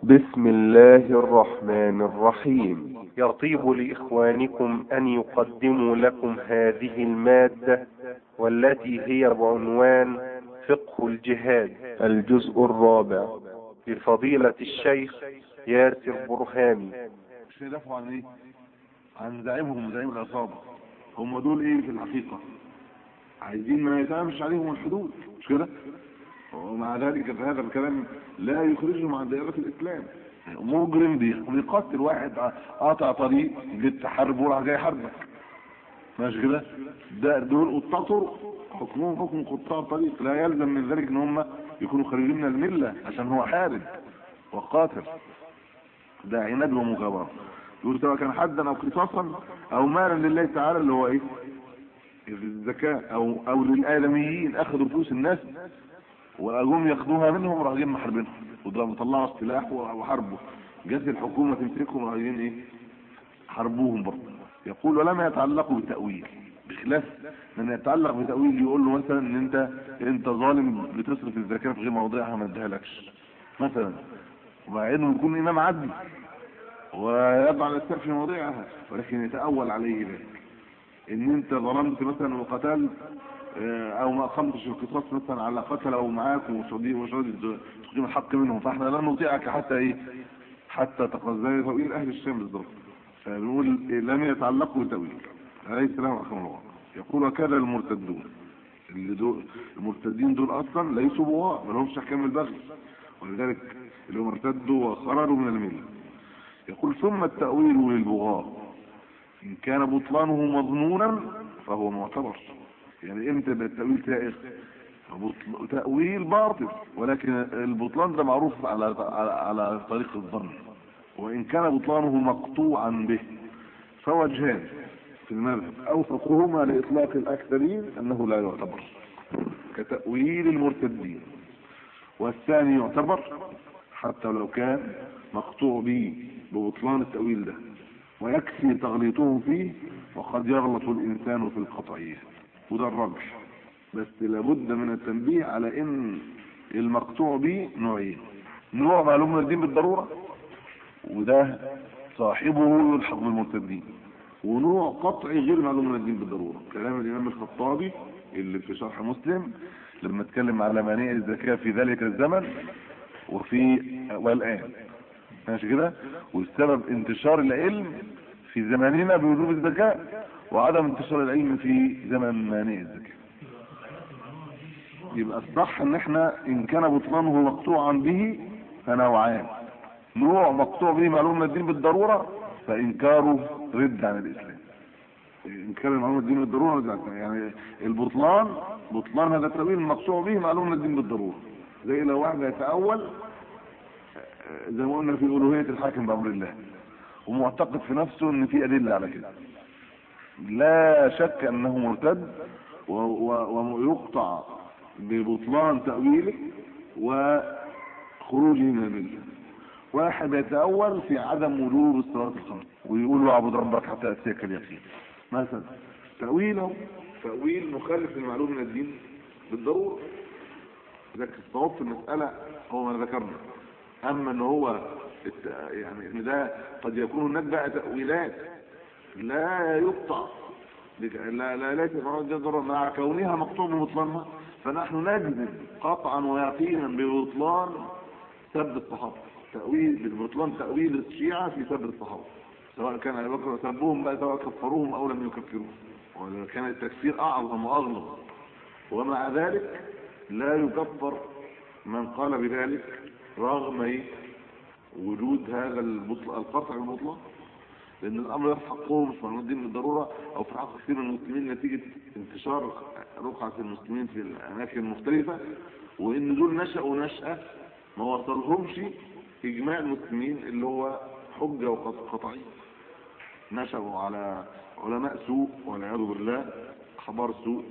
بسم الله الرحمن الرحيم يطيب لإخوانكم أن يقدموا لكم هذه المادة والتي هي بعنوان فقه الجهاد الجزء الرابع لفضيلة الشيخ ياسر برهامي مش يدافعوا عن ايه عن زعيمهم زعيم العصابة هم دول ايه في الحقيقة عايزين ما يتعامش عليهم الحدود مش كده ومع ذلك هذا الكلام لا يخرجهم عن دائرة الإسلام مجرم بيقتل واحد قاطع طريق جيت تحاربه وراح جاي يحاربك ماشي كده ده دول قطاع طرق حكمهم حكم قطاع طريق لا يلزم من ذلك ان هم يكونوا خارجين من المله عشان هو حارب وقاتل ده عناد ومجابره يقول سواء كان حدا او قصاصا او مالا لله تعالى اللي هو ايه الزكاه او او للادميين اخذوا فلوس الناس واجوم ياخدوها منهم راح جايين محاربينهم وضربوا طلعوا السلاح وحاربوا جت الحكومه تمسكهم راح جايين ايه حاربوهم برضه يقول ولم يتعلقوا بتاويل بخلاف من يتعلق بتاويل يقول له مثلا ان انت انت ظالم بتصرف الزكاه في غير موضعها ما اديهالكش مثلا ومع انه يكون امام عدل ويضع الاسباب في موضعها ولكن يتاول عليه ذلك ان انت ظلمت مثلا وقتلت او ما اقمتش القصاص مثلا على قتل او معاك ومش راضي ومش راضي تقيم الحق منهم فاحنا لا نطيعك حتى ايه حتى تقضي تاويل اهل الشام بالضبط فبنقول لم يتعلقوا بتاويل ليس لهم احكام الله يقول وكذا المرتدون اللي دول المرتدين دول اصلا ليسوا بغاء ما لهمش احكام البغي ولذلك اللي هم ارتدوا وخرجوا من المله يقول ثم التاويل للبغاء ان كان بطلانه مظنونا فهو معتبر يعني امتى يبقى التأويل سائغ تأويل باطل ولكن البطلان ده معروف على على طريق الظن وإن كان بطلانه مقطوعا به فوجهان في المذهب أوثقهما لإطلاق الأكثرين أنه لا يعتبر كتأويل المرتدين والثاني يعتبر حتى لو كان مقطوع به ببطلان التأويل ده ويكفي تغليطهم فيه وقد يغلط الإنسان في القطعية وده الرجح بس لابد من التنبيه على ان المقطوع به نوعين نوع معلوم من الدين بالضرورة وده صاحبه يلحق بالمرتدين ونوع قطعي غير معلوم من الدين بالضرورة كلام الامام الخطابي اللي في شرح مسلم لما اتكلم على مانع الزكاة في ذلك الزمن وفي والآن ماشي كده والسبب انتشار العلم في زماننا بوجوب الزكاة وعدم انتشار العلم في زمن مانع الزكاة يبقى الصح ان احنا ان كان بطلانه مقطوعا به فنوعان نوع مقطوع به معلوم من الدين بالضرورة فانكاره رد عن الاسلام انكار معلوم الدين بالضرورة رد عن الاسلام يعني البطلان بطلان هذا التأويل المقطوع به معلوم من الدين بالضرورة زي لو واحد يتأول زي ما قلنا في ألوهية الحاكم بأمر الله ومعتقد في نفسه ان في أدلة على كده لا شك انه مرتد ويقطع ببطلان تأويله وخروجه من المله واحد يتأول في عدم وجوب الصلاة الخمس ويقول اعبد ربك حتى يأتيك اليقين مثلا تأويله تأويل مخالف للمعلوم من الدين بالضرورة لكن الصواب في المسألة هو ما ذكرنا اما ان هو يعني ان ده قد يكون هناك بقى تأويلات لا يقطع لا لا ليس ضرر مع كونها مقطوع ببطلانها فنحن نجزم قطعا ويقينا ببطلان سب الصحابه تأويل بالبطلان تأويل الشيعة في سب الصحابه سواء كان ابي بكر سبهم بقى سواء كفروهم او لم يكفروهم ولا كان التكفير اعظم واغلظ ومع ذلك لا يكفر من قال بذلك رغم وجود هذا البطل القطع بالبطلان لان الامر يرفع قوم مش معلوم الدين بالضروره او في حق كثير من المسلمين نتيجه انتشار رقعه المسلمين في الاماكن المختلفه وان دول نشأوا نشأة ما وصلهمش اجماع المسلمين اللي هو حجه وقطعيه نشأوا على علماء سوء والعياذ بالله اخبار سوء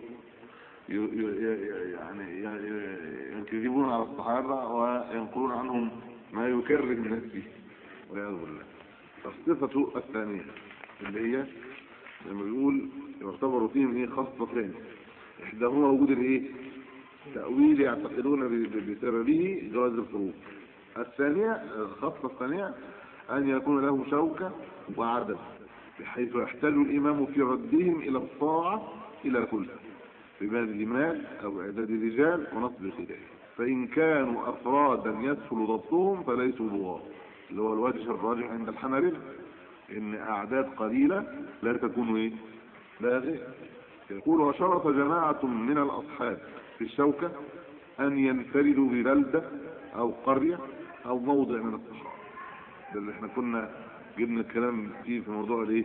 يعني يكذبون على الصحابه وينقلون عنهم ما يكرر الناس فيه والعياذ بالله الصفة الثانية اللي هي لما بيقول يعتبر فيهم ايه خاصتين احداهما وجود الايه تأويل يعتقدون بسببه جواز الخروج الثانية الخطة الثانية أن يكون له شوكة وعدد بحيث يحتاج الإمام في ردهم إلى الطاعة إلى كلها في بذل مال أو إعداد رجال ونصب الخلاف فإن كانوا أفرادا يسهل ضبطهم فليسوا بغاة اللي هو الوجه الراجح عند الحنابلة إن أعداد قليلة لا تكون إيه؟ لا غير يقول وشرط جماعة من الأصحاب في الشوكة أن ينفردوا ببلدة أو قرية أو موضع من الصحراء ده اللي احنا كنا جبنا الكلام فيه في موضوع الايه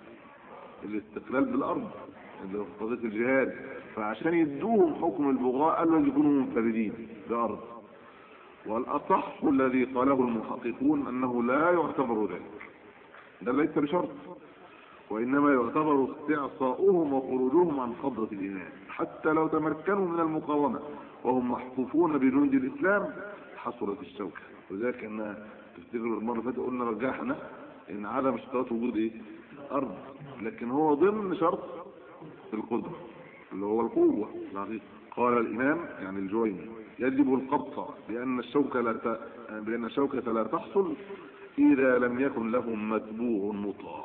الاستقلال بالأرض اللي هو قضية الجهاد فعشان يدوهم حكم البغاء قالوا يكونوا منفردين بأرض والأصح الذي قاله المحققون أنه لا يعتبر ذلك ده ليس بشرط وإنما يعتبر استعصاؤهم وخروجهم عن قبضة الإيمان حتى لو تمكنوا من المقاومة وهم محفوفون بجنود الإسلام حصلت الشوكة وذلك أن تفتكر المرة اللي فاتت قلنا رجحنا إن عدم اشتراط وجود إيه؟ أرض لكن هو ضمن شرط القدرة اللي هو القوة العقيقة قال الإمام يعني الجويني يجب القبض لأن الشوكة لا ت... لأن الشوكة لا تحصل إذا لم يكن لهم متبوع مطاع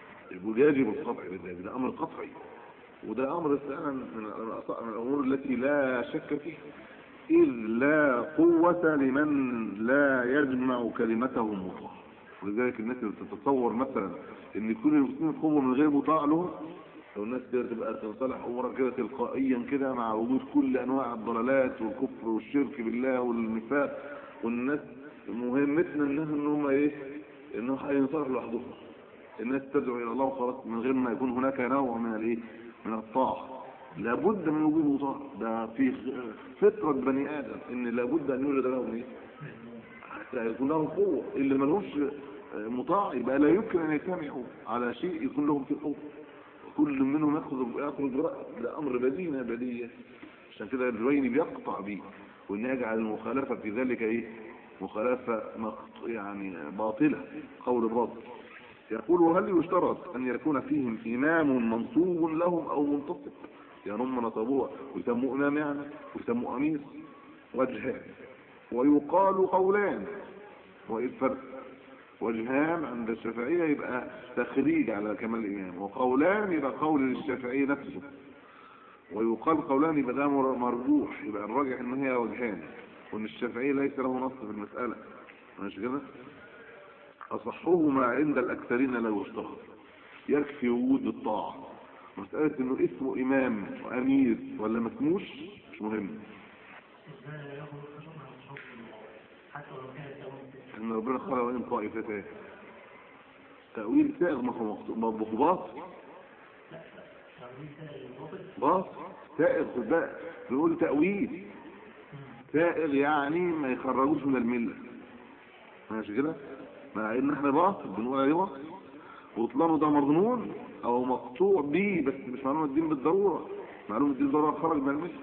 يجب القطع بذلك ده أمر قطعي وده أمر فعلا من من الأمور التي لا شك فيها إذ لا قوة لمن لا يجمع كلمته مطاع ولذلك الناس اللي تتصور مثلا ان كل المسلمين قوة من غير مطاع لهم لو الناس كده تبقى تنصلح امورها كده تلقائيا كده مع وجود كل انواع الضلالات والكفر والشرك بالله والنفاق والناس مهمتنا ان ان هم ايه انهم هينصلحوا لوحدهم الناس تدعو الى الله خلاص من غير ما يكون هناك نوع من الايه من الطاعه لابد من وجود مطاع ده في فطره بني ادم ان لابد ان يوجد لهم ايه حتى يكون لهم قوه اللي ملوش مطاع يبقى لا يمكن ان يجتمعوا على شيء يكون لهم فيه قوه كل منهم ياخذ ياخذ برأس ده امر بديهي بديهي عشان كده الجويني بيقطع بيه وان يجعل المخالفه في ذلك ايه مخالفه مقط- يعني باطله قول باطل يقول وهل يشترط ان يكون فيهم امام منصوب لهم او منتصب يعني هم نصبوها ويسموه امام يعني ويسموه امير وجهان ويقال قولان وايه الفرق وجهان عند الشافعية يبقى تخريج على كمال الإمام وقولان يبقى قول للشافعي نفسه ويقال قولان يبقى ده مر- مرجوح يبقى الراجح ان هي وجهان وان الشافعي ليس له نص في المسألة ماشي كده أصحهما عند الأكثرين لا يشتهر يكفي وجود الطاعة مسألة انه اسمه إمام وأمير ولا ما اسموش مش مهم ازاي ياخد الخشب على الحكم حتى لو كانت تمام ان ربنا خلق وإن طائفتان تأويل سائغ مخبوط لا لا تعويل سائل الباطل باص سائغ خد بالك بنقول تأويل سائغ يعني ما يخرجوش من الملة ماشي كده مع ان احنا باطل بنقول عليه باطل بطلانه ده مظنون او مقطوع به بس مش معلوم الدين بالضرورة معلوم الدين بالضرورة خرج من الملة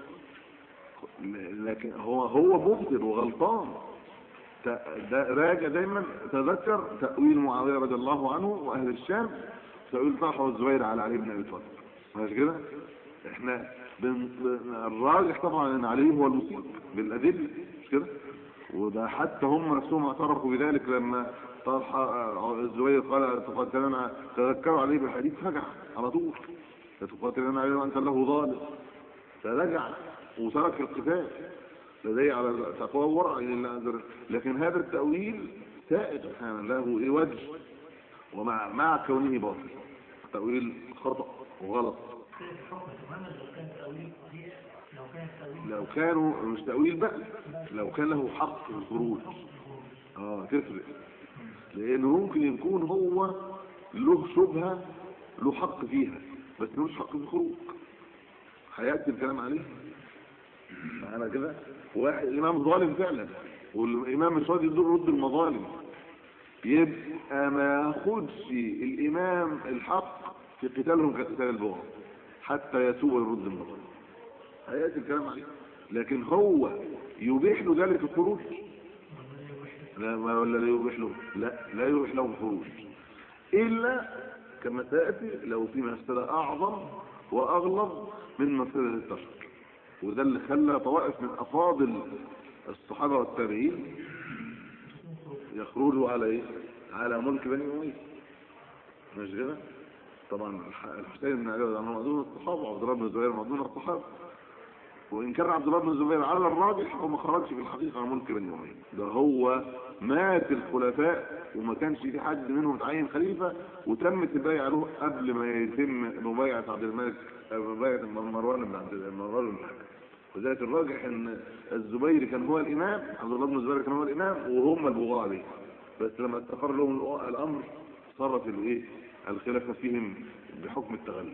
لكن هو هو مبطل وغلطان ت- ده راجع دايما تذكر تأويل معاوية رضي الله عنه وأهل الشام تأويل طلحة والزبير على علي بن أبي طالب ماشي كده احنا بن... بن- الراجح طبعا ان علي هو المصيب بالأدلة مش كده وده حتى هم نفسهم اعترفوا بذلك لما طلحة آه، الزبير قال تقاتلنا تذكروا عليه بالحديث رجع على طول تقاتلنا عليه وانت له ظالم فرجع وترك القتال لديه على تقوى ورع لله عز وجل لكن هذا التأويل سائد سبحانه له إيه وجه ومع مع كونه باطل تأويل خطأ وغلط كيف الحكم تماما لو كان تأويل صحيح لو كان تأويل لو كانوا مش تأويل بقى لو كان له حق في الخروج اه تفرق لأنه ممكن يكون هو له شبهة له حق فيها بس ملوش حق في الخروج هيأتي الكلام عليه معانا كده واحد إمام ظالم فعلا والإمام مش راضي يرد المظالم يبقى ما ياخدش الإمام الحق في قتالهم كقتال البغاء حتى يتوب ويرد المظالم هيأتي الكلام عليه لكن هو يبيح له ذلك الخروج لا ما ولا لا يبيح له لا لا يبيح له الخروج إلا كما تأتي لو في مسألة أعظم وأغلظ من مسألة التشرك وده اللي خلى طوائف من أفاضل الصحابة والتابعين يخرجوا على ايه على ملك بني اميه مش كده طبعا الح- الحسين بن علي رضي الله عنه مأذون الصحابه وعبد الله بن الزبير مأذون الصحابه وان كان عبد الله بن الزبير على الراجح هو ما خرجش في الحقيقه عن ملك بني اميه ده هو مات الخلفاء وما كانش في حد منهم اتعين خليفه وتمت البيعه له قبل ما يتم مبايعه عبد الملك مبايعه مروان بن عبد مروان بن الحكم وذلك الراجح ان الزبير كان هو الامام عبد الله بن الزبير كان هو الامام وهم البغاء عليه بس لما استقر لهم الامر صارت الايه الخلافه فيهم بحكم التغلب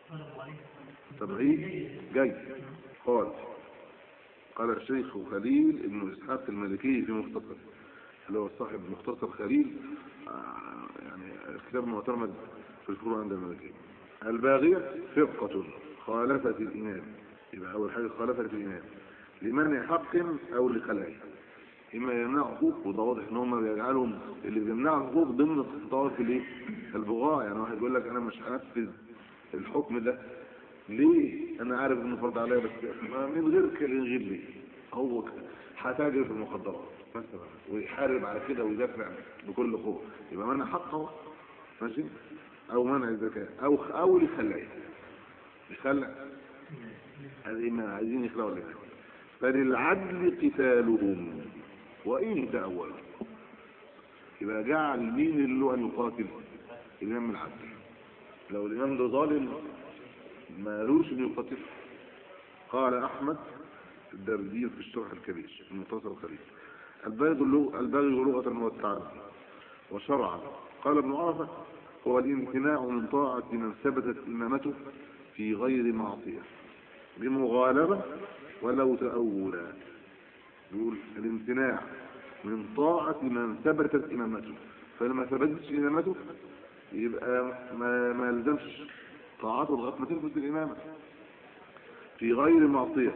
تبعيد جاي قال قال الشيخ خليل ابن اسحاق المالكي في مختصر اللي هو صاحب مختصر خليل آه، يعني الكتاب المعتمد في الفروع عند المالكية الباغية فرقة خالفت الإمام يبقى أول حاجة خالفت الإمام لمنع حق أو لخلاه إما يمنع حقوق وده واضح إن هم بيجعلهم اللي بيمنعوا حقوق ضمن طوائف الإيه؟ البغاء يعني واحد يقول لك أنا مش هنفذ الحكم ده ليه انا عارف انه فرض عليا بس ما من غير ك- من غير ليه هو ك- هتاجر في المخدرات مثلا ويحارب على كده ويدافع بكل قوه يبقى منع حقه ماشي او منع الزكاه او او يخلع يخلع هذه ما عايزين يخلعوا لنا فللعدل قتالهم وان تاولوا يبقى جعل مين اللي له ان يقاتل الامام العدل لو الامام ده ظالم مالوش ان يقاتل قال احمد الدردير في الشرح الكبير المختصر الخليل الباغي اللغة الباغي لغة هو التعدي وشرعا قال ابن عرفة هو الامتناع من طاعة من ثبتت إمامته في غير معصية بمغالبة ولو تأولا يقول الامتناع من طاعة من ثبتت إمامته فلما ثبتتش إمامته يبقى ما ما يلزمش طاعته لغايه ما تثبت الامامه في غير معصيه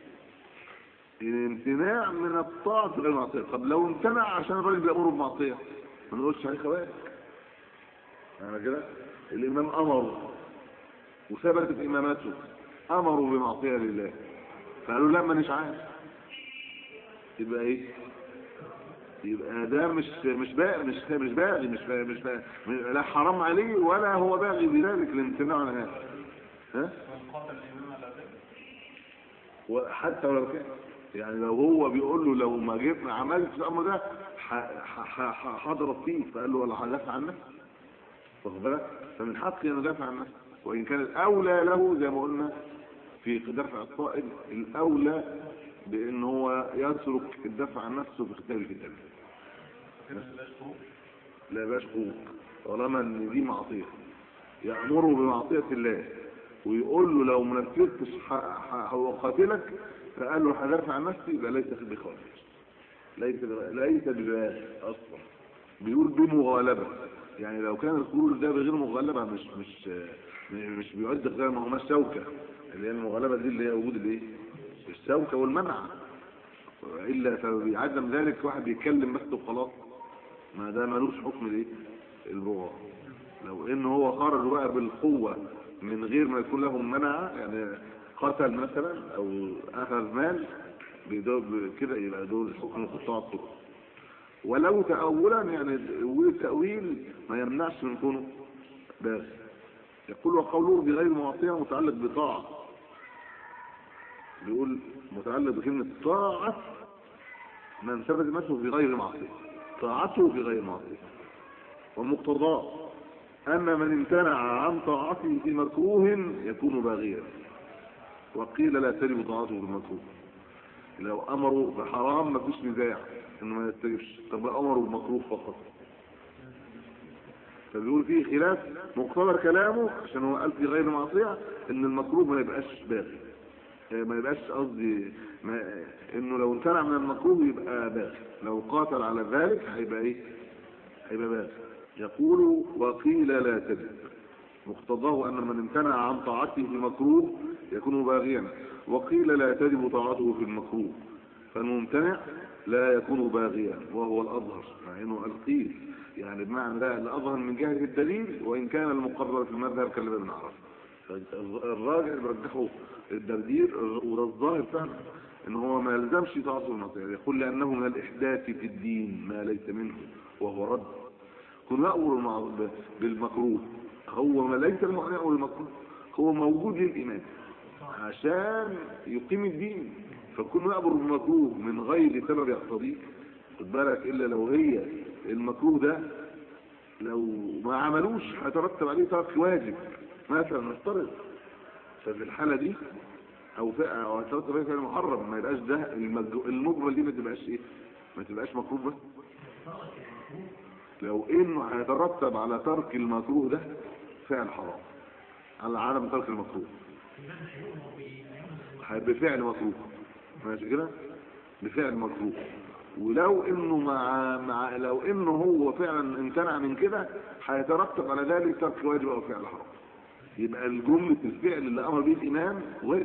الامتناع من الطاعه في غير معصيه طب لو امتنع عشان الراجل بيامره بمعصيه ما نقولش عليه خوارج يعني كده الامام امر وثبتت امامته امروا بمعصيه لله فقالوا لا مانيش عارف يبقى ايه يبقى ده مش مش باغي مش مش باغي مش باغي مش باغي لا حرام عليه ولا هو باغي بذلك الامتناع عن هذا ها وحتى ولو كان يعني لو هو بيقول له لو ما جيت ما عملت الامر ده ح- ح- ح- حضرت فيه فقال له ولا هدافع عن نفسي واخد بالك فمن حقي ان ادافع عن نفسي وان كان الاولى له زي ما قلنا في دفع الطائل الاولى بان هو يترك الدفع عن نفسه في قتال الكتاب لا باش حقوق طالما ان دي معصيه يامره بمعصيه الله ويقول له لو ما نفذتش ح- ح- هقاتلك فقال له هدافع عن نفسي يبقى ليس بخارج ليس بغ- ليس بباغ اصلا بيقول بمغالبه يعني لو كان الخروج ده بغير مغالبه مش مش مش بيعد غير ما هو الشوكه اللي هي المغالبه دي اللي هي وجود الايه الشوكه والمنع الا فبيعدم ذلك واحد بيتكلم بس وخلاص ما ده ملوش حكم الايه البغاء لو ان هو خرج بقى بالقوه من غير ما يكون لهم منع يعني قتل مثلا او اخذ مال بيدو- كده يبقى دول حكم قطاع الطرق ولو تأولا يعني والتأويل ما يمنعش من كونه باغي يقول وقوله بغير معصية متعلق بطاعة بيقول متعلق بكلمة طاعة من ثبت نفسه في غير معصية طاعته في غير معصية ومقتضاه أن من امتنع عن طاعته في مكروه يكون باغيا وقيل لا تجب طاعته في المكروه لو أمروا بحرام ما فيش نزاع إنه ما يستجبش طب لو أمروا بمكروه فقط فبيقول فيه خلاف مقتضى كلامه عشان هو قال في غير معصية إن المكروه ما يبقاش باغي آه، ما يبقاش قصدي ما انه لو امتنع من المكروه يبقى باغي لو قاتل على ذلك هيبقى ايه هيبقى باغي يقول وقيل لا تجب مقتضاه ان من امتنع عن طاعته في مكروه يكون باغيا وقيل لا تجب طاعته في المكروه فالممتنع لا يكون باغيا وهو الاظهر مع انه القيل يعني بمعنى ده الاظهر من جهه الدليل وان كان المقرر في المذهب كالذي بن عرفه الراجع اللي برجحه الدردير وده الظاهر فعلا ان هو ما يلزمش تعاطف المعصيه يقول لانه من الاحداث في الدين ما ليس منه وهو رد كن يأمر المع- ب- بالمكروه هو ما ليس المعنى يأمر بالمكروه هو موجود للإيمان عشان يقيم الدين فكن يأمر بالمكروه من غير سبب يقتضيه خد بالك إلا لو هي المكروه ده لو ما عملوش هيترتب عليه ترك واجب مثلا نفترض ففي الحالة دي او فئة او هيترتب عليه فعل محرم ما يبقاش ده المج- المجمل دي ما تبقاش ايه ما تبقاش مكروه بس لو انه هيترتب على ترك المكروه ده فعل حرام على عدم ترك المكروه هي- بفعل مكروه ماشي كده بفعل مكروه ولو انه مع مع لو انه هو فعلا امتنع من كده هيترتب على ذلك ترك واجب او فعل حرام يبقى الجملة الفعل اللي امر به الامام واجب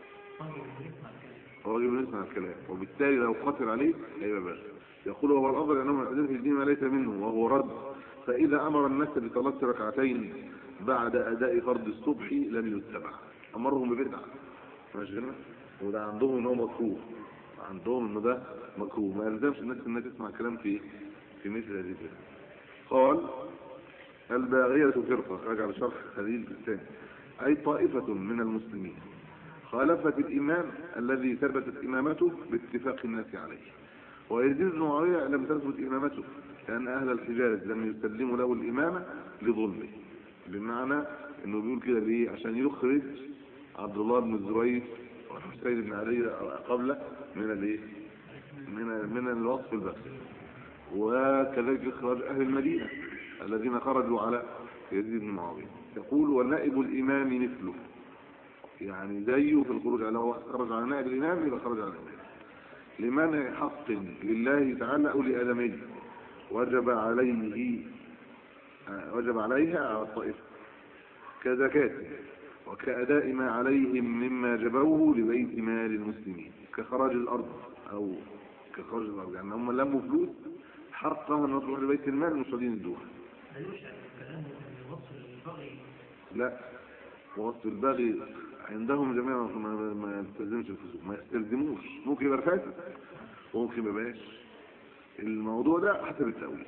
هو يجب نسمع الكلام وبالتالي لو قتل عليه هيبقى بس يقول هو الافضل انه من احداث في الدين ما ليس منه وهو رد فاذا امر الناس بصلاه ركعتين بعد اداء فرض الصبح لم يتبع امرهم ببدعه ماشي كده وده عندهم ان هو مكروه عندهم انه ده مكروه ما يلزمش الناس انها تسمع كلام في في مثل هذه الفرقه قال الباغية فرقة راجع لشرح خليل الثاني أي طائفة من المسلمين خالفت الإمام الذي ثبتت إمامته باتفاق الناس عليه ويزيد بن معاوية لم تثبت إمامته لأن أهل الحجاز لم يسلموا له الإمامة لظلمه بمعنى أنه بيقول كده ليه عشان يخرج عبد الله بن الزبير والحسين بن علي قبله من الايه من من الوصف البخسي وكذلك إخراج أهل المدينة الذين خرجوا على يزيد بن معاوية يقول ونائب الإمام مثله يعني زيه في الخروج على هو خرج على نائب الإمام يبقى خرج على الإمام لمنع حق لله تعالى أو لآدمي وجب عليه آه، وجب عليها على الطائفة كزكاة وكأداء ما عليهم مما جبوه لبيت مال المسلمين كخراج الأرض أو كخراج الأرض يعني هم لموا فلوس حقها أن تروح لبيت المال المصلين الدول لا يشعر كلامه ان وصف البغي لا ووصف البغي عندهم جميعا ما, ما- ما يستلزمش الفسوق ما يستلزموش ممكن يبقى فاسد وممكن ما يبقاش الموضوع ده حسب التأويل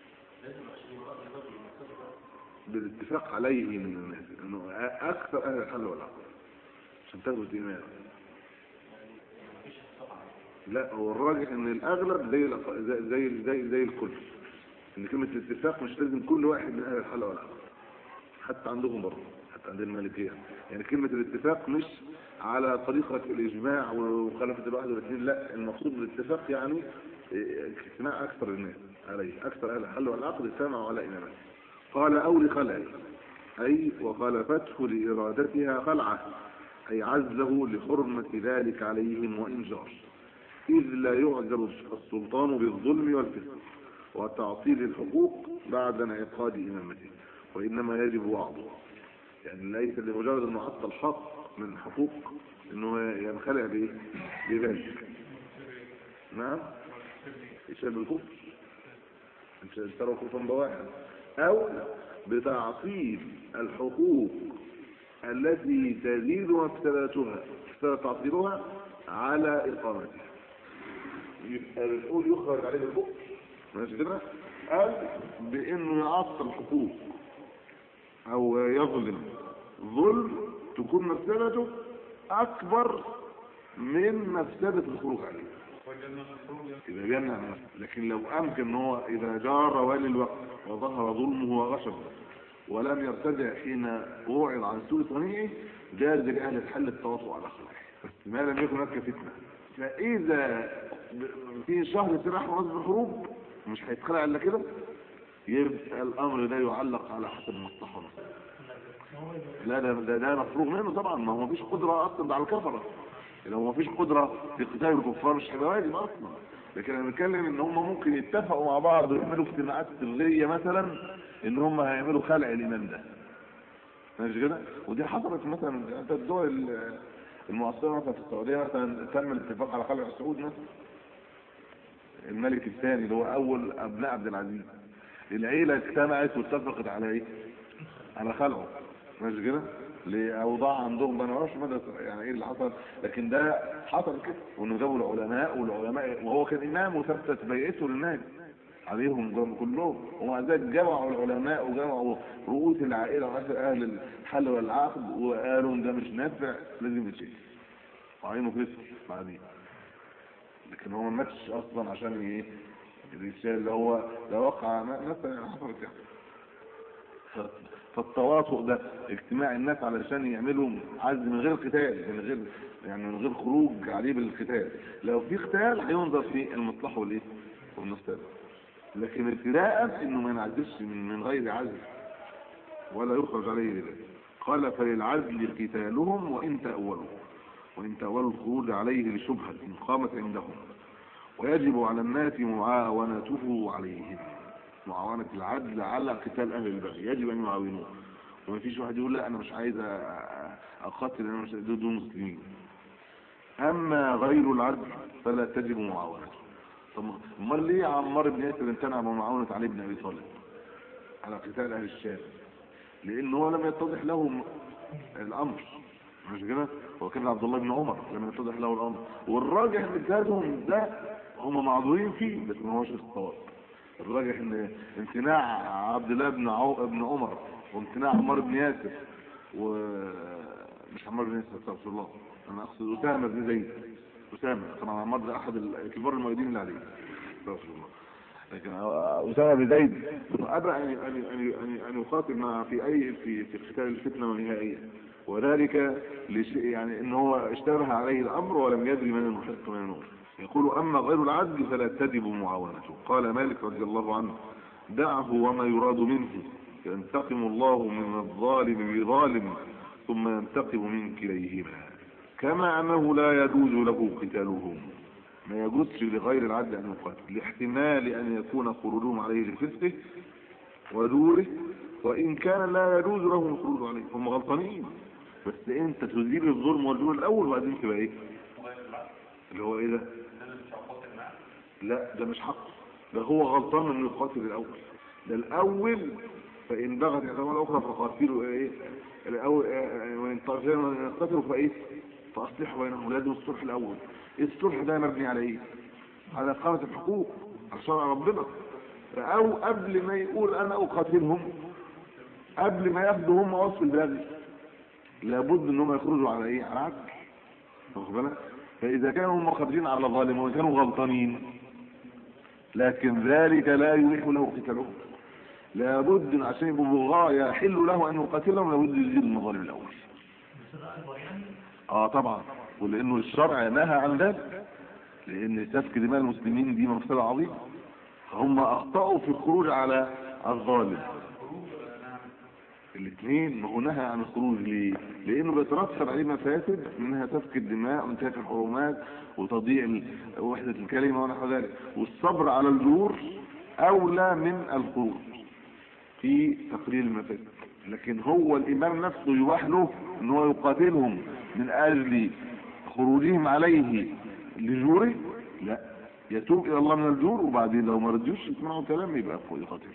بالاتفاق عليه من الناس انه اكثر اهل الحل والعقد عشان تثبت ايمان لا هو الراجح ان الاغلب زي الأق- زي زي زي, زي الكل ان كلمه الاتفاق مش لازم كل واحد من اهل الحل والعقد حتى عندهم برضه حتى عند المالكيه يعني كلمه الاتفاق مش على طريقه الاجماع ومخالفه الواحد والاثنين لا المقصود بالاتفاق يعني إيه، اجتماع اكثر الناس عليه اكثر اهل الحل والعقد اجتمعوا على امامته قال او لخلعه اي وخالفته لارادتها خلعه اي عزه لحرمه ذلك عليهم وان جار إذ لا يعذر السلطان بالظلم والفسق وتعطيل الحقوق بعد انعقاد إمامته وإنما يجب وعظه يعني ليس لمجرد أنه عطى الحق من حقوق أنه ينخلع به بذلك نعم يشبه الكفر انت ترى كفرا بواحد أو بتعطيل الحقوق التي تزيد مفسداتها مفسدة تعطيلها على إقامتها يبقى بنقول يخرج عليه بالكفر ماشي كده أو بأنه يعطل حقوق أو يظلم ظلم تكون مفسدته أكبر من مفسدة الخروج عليه إذا بيمنع نفسه لكن لو أمكن أن هو إذا جار والي الوقت وظهر ظلمه وغشبه ولم يرتدع حين وعظ عن سوء صنيعه جاز لأهل الحل التواطؤ على خلقه بس ما لم يكن هناك فتنة فإذا ب- في شهر سلاح ونصب الحروب مش هيتخلع إلا كده يبقى الأمر ده يعلق على حسب المصلحة والمصلحة. لا ده ده, ده مفروغ منه طبعا ما هو مفيش قدرة أصلا على الكفرة لو مفيش قدرة في قتال الكفار مش هيبقى واجب أصلا لكن أنا بتكلم إن هم ممكن يتفقوا مع بعض ويعملوا اجتماعات سرية مثلا إن هم هيعملوا خلع الإمام ده ماشي كده ودي حصلت مثلا انت الدول ال- المعاصرة مثلا في السعودية مثلا تم الاتفاق على خلع السعود مثلا الملك الثاني اللي هو أول أبناء عبد العزيز العيلة اجتمعت واتفقت على إيه؟ على خلعه ماشي كده لاوضاع عندهم ما نعرفش مدى يعني ايه اللي حصل لكن ده حصل كده وانه جابوا العلماء والعلماء وهو كان امام وثبتت بيعته للناس عليهم جم- كلهم ومع ذلك جمعوا العلماء وجمعوا رؤوس العائله ورؤوس اهل الحل والعقد وقالوا إن ده مش نافع لازم يتشيل وعينه كسر بعدين لكن هو ما ماتش اصلا عشان ايه الرسالة اللي هو ده وقع مثلا حصلت يعني ف- فالتواطؤ ده اجتماع الناس علشان يعملوا عزل من غير قتال من غير يعني من غير خروج عليه بالقتال لو في قتال هينظر في المصلحه والايه والمفسده لكن ابتداء انه ما ينعزلش من, من غير عزل ولا يخرج عليه بذلك قال فللعزل قتالهم وان تاولوا وان تاولوا الخروج عليه لشبهه قامت عندهم ويجب على الناس معاونته عليهم معاونة العدل على قتال أهل البغي يجب أن يعاونوه وما فيش واحد يقول لا أنا مش عايز أ- أ- أقاتل أنا مش ضد المسلمين أما غير العدل فلا تجب معاونته طب امال ليه عمار بن ياسر امتنع من معاونة علي بن أبي طالب على قتال أهل الشام لأنه هو لم يتضح له م- الأمر مش كده هو كان عبد الله بن عمر لم يتضح له الأمر والراجح ان اجتهادهم ده هم معذورين فيه بس ما هوش الصواب الراجح ان امتناع عبد الله بن عو... بن عمر وامتناع عمار بن ياسر و مش عمار بن ياسر استغفر الله انا اقصد اسامه بن زيد اسامه طبعا عمار ده احد الكبار المؤيدين اللي عليه استغفر الله لكن اسامه بن زيد ابى ان ان ان ان ان يقاتل مع في اي في في قتال الفتنه النهائيه وذلك لشيء يعني ان هو اشتبه عليه الامر ولم يدري من المحق من النور يقول اما غير العدل فلا تجب معاونته قال مالك رضي الله عنه دعه وما يراد منه ينتقم الله من الظالم بظالم ثم ينتقم من كليهما كما انه لا يجوز له قتالهم ما يجوزش لغير العدل ان يقاتل لاحتمال ان يكون خروجهم عليه لفسقه ودوره وان كان لا يجوز لهم الخروج عليه هم غلطانين بس انت تزيل الظلم والجور الاول وبعدين تبقى ايه اللي هو ايه ده لا ده مش حق ده هو غلطان انه يقاتل الاول ده الاول فان بغت احداهما الاخرى فقاتلوا ايه الاول آه، وان طرفين يقتتلوا فايه فاصلحوا بينهم لازم الصلح الاول الصلح ده مبني على ايه على اقامه الحقوق على شرع ربنا او قبل ما يقول انا اقاتلهم قبل ما ياخدوا هم وصف البلد لابد انهم يخرجوا على ايه على عدل واخد بالك فاذا كانوا هم خارجين على ظالم وكانوا غلطانين لكن ذلك لا يبيح له قتالهم لابد إن عشان يبقوا بغاة يحل له ان يقاتلهم لابد يزيد المظالم الاول مصير اكبر يعني اه طبعا ولانه الشرع نهى عن ذلك لان سفك دماء المسلمين دي مفسده عظيمه هم اخطاوا في الخروج على الظالم الاثنين ما هو نهى عن الخروج ليه؟ لانه بيترتب عليه مفاسد منها سفك الدماء وانتهاك الحرمات وتضييع ال- وحده الكلمه ونحو ذلك والصبر على الجور اولى من الخروج في تقليل المفاسد لكن هو الامام نفسه يباح له ان هو يقاتلهم من اجل خروجهم عليه لجوره لا يتوب الى الله من الجور وبعدين لو ما رضيوش يسمعوا كلام يبقى يقاتلهم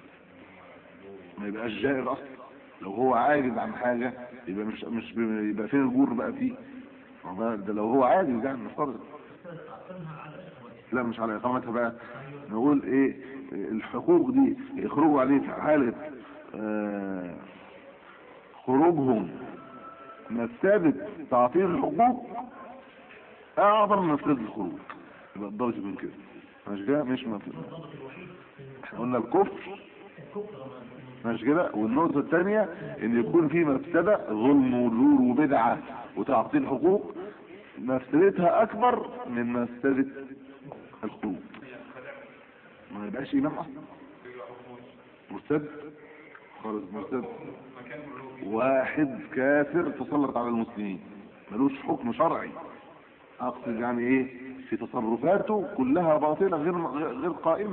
ما يبقاش جائز اصلا لو هو عاجز عن حاجه يبقى مش مش بي- يبقى فين الجور بقى فيه ما هو ده لو هو عاجز يعني نفترض اقسمها على اخواتي لا مش على اقامتها بقى نقول ايه الحقوق دي يخرجوا عليه في حالة آه، خروجهم مفسدة تعطيل الحقوق اعظم من مفسدة الخروج يبقى الضابط يكون كده مش كده مش مفسدة الضابط الوحيد احنا قلنا الكفر الكفر مش كده والنقطة الثانية ان يكون في مفسدة ظلم وجور وبدعة وتعطيل حقوق مفسدتها اكبر من مفسدة الخروج ما يبقاش امام اصلا مرتد خالص مرتد واحد كافر تسلط على المسلمين ملوش حكم شرعي اقصد يعني ايه في تصرفاته كلها باطلة غير غير قائمة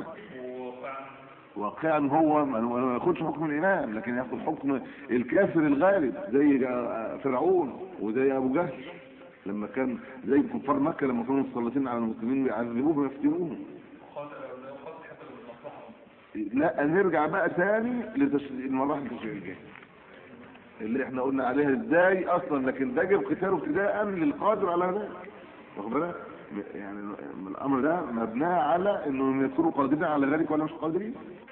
واقعا هو ما ما ياخدش حكم الامام لكن ياخد حكم الكافر الغالب زي فرعون وزي ابو جهل لما كان زي كفار مكه لما كانوا مسلطين على المسلمين بيعذبوهم ويفتنوهم لا نرجع بقى تاني لتشريع المراحل التشريعيه اللي احنا قلنا عليها ازاي اصلا لكن ده جاب قتاله ابتداء للقادر على ذلك واخد بالك يعني الامر ده مبنى على انه يكونوا قادرين على ذلك ولا مش قادرين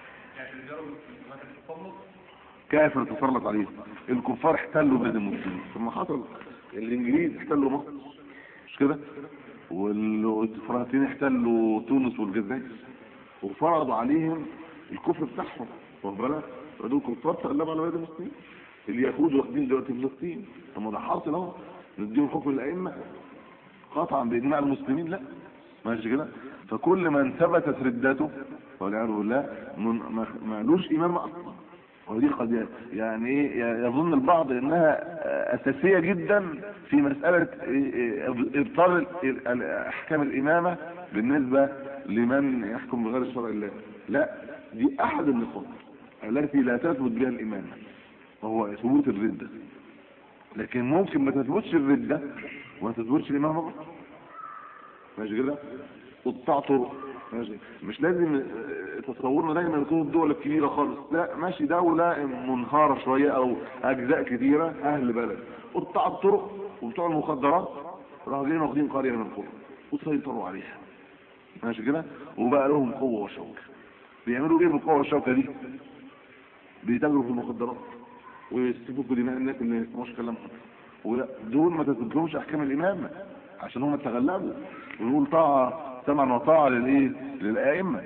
كافر تسلط عليهم الكفار احتلوا بلاد المسلمين ثم حصل الانجليز احتلوا مصر مش كده والفرنسيين احتلوا تونس والجزائر وفرضوا عليهم الكفر بتاعهم واخد بالك دول كفار تغلبوا على بلاد المسلمين اليهود واخدين دلوقتي فلسطين طب ما ده حاصل اهو نديهم حكم الائمه قطعا باجماع المسلمين لا ماشي كده فكل من ثبتت ردته والعياذ بالله من- ما مالوش امام اصلا ودي قد يعني ايه يظن البعض انها اساسيه جدا في مساله ابطال ال- ال- احكام الامامه بالنسبه لمن يحكم بغير شرع الله لا دي احد النقاط التي لا تثبت بها الامامه وهو ثبوت الرده لكن ممكن ما تثبتش الرده وما تثبتش الامامه برضه ماشي كده قطاع طرق ماشي مش لازم آه، تصورنا دايما تكون الدول الكبيره خالص لا ماشي دوله منهاره شويه او اجزاء كثيره اهل بلد قطاع الطرق وبتوع المخدرات راحوا جايين واخدين قريه من القرى وسيطروا عليها ماشي كده وبقى لهم قوه وشوكه بيعملوا ايه بالقوه والشوكه دي بيتاجروا في المخدرات ويستفكوا دماء الناس اللي ما يسمعوش كلامهم ولا دول ما تثبتلهمش احكام الامامه عشان هم تغلبوا ونقول طاعه سمعا وطاعه للايه للائمه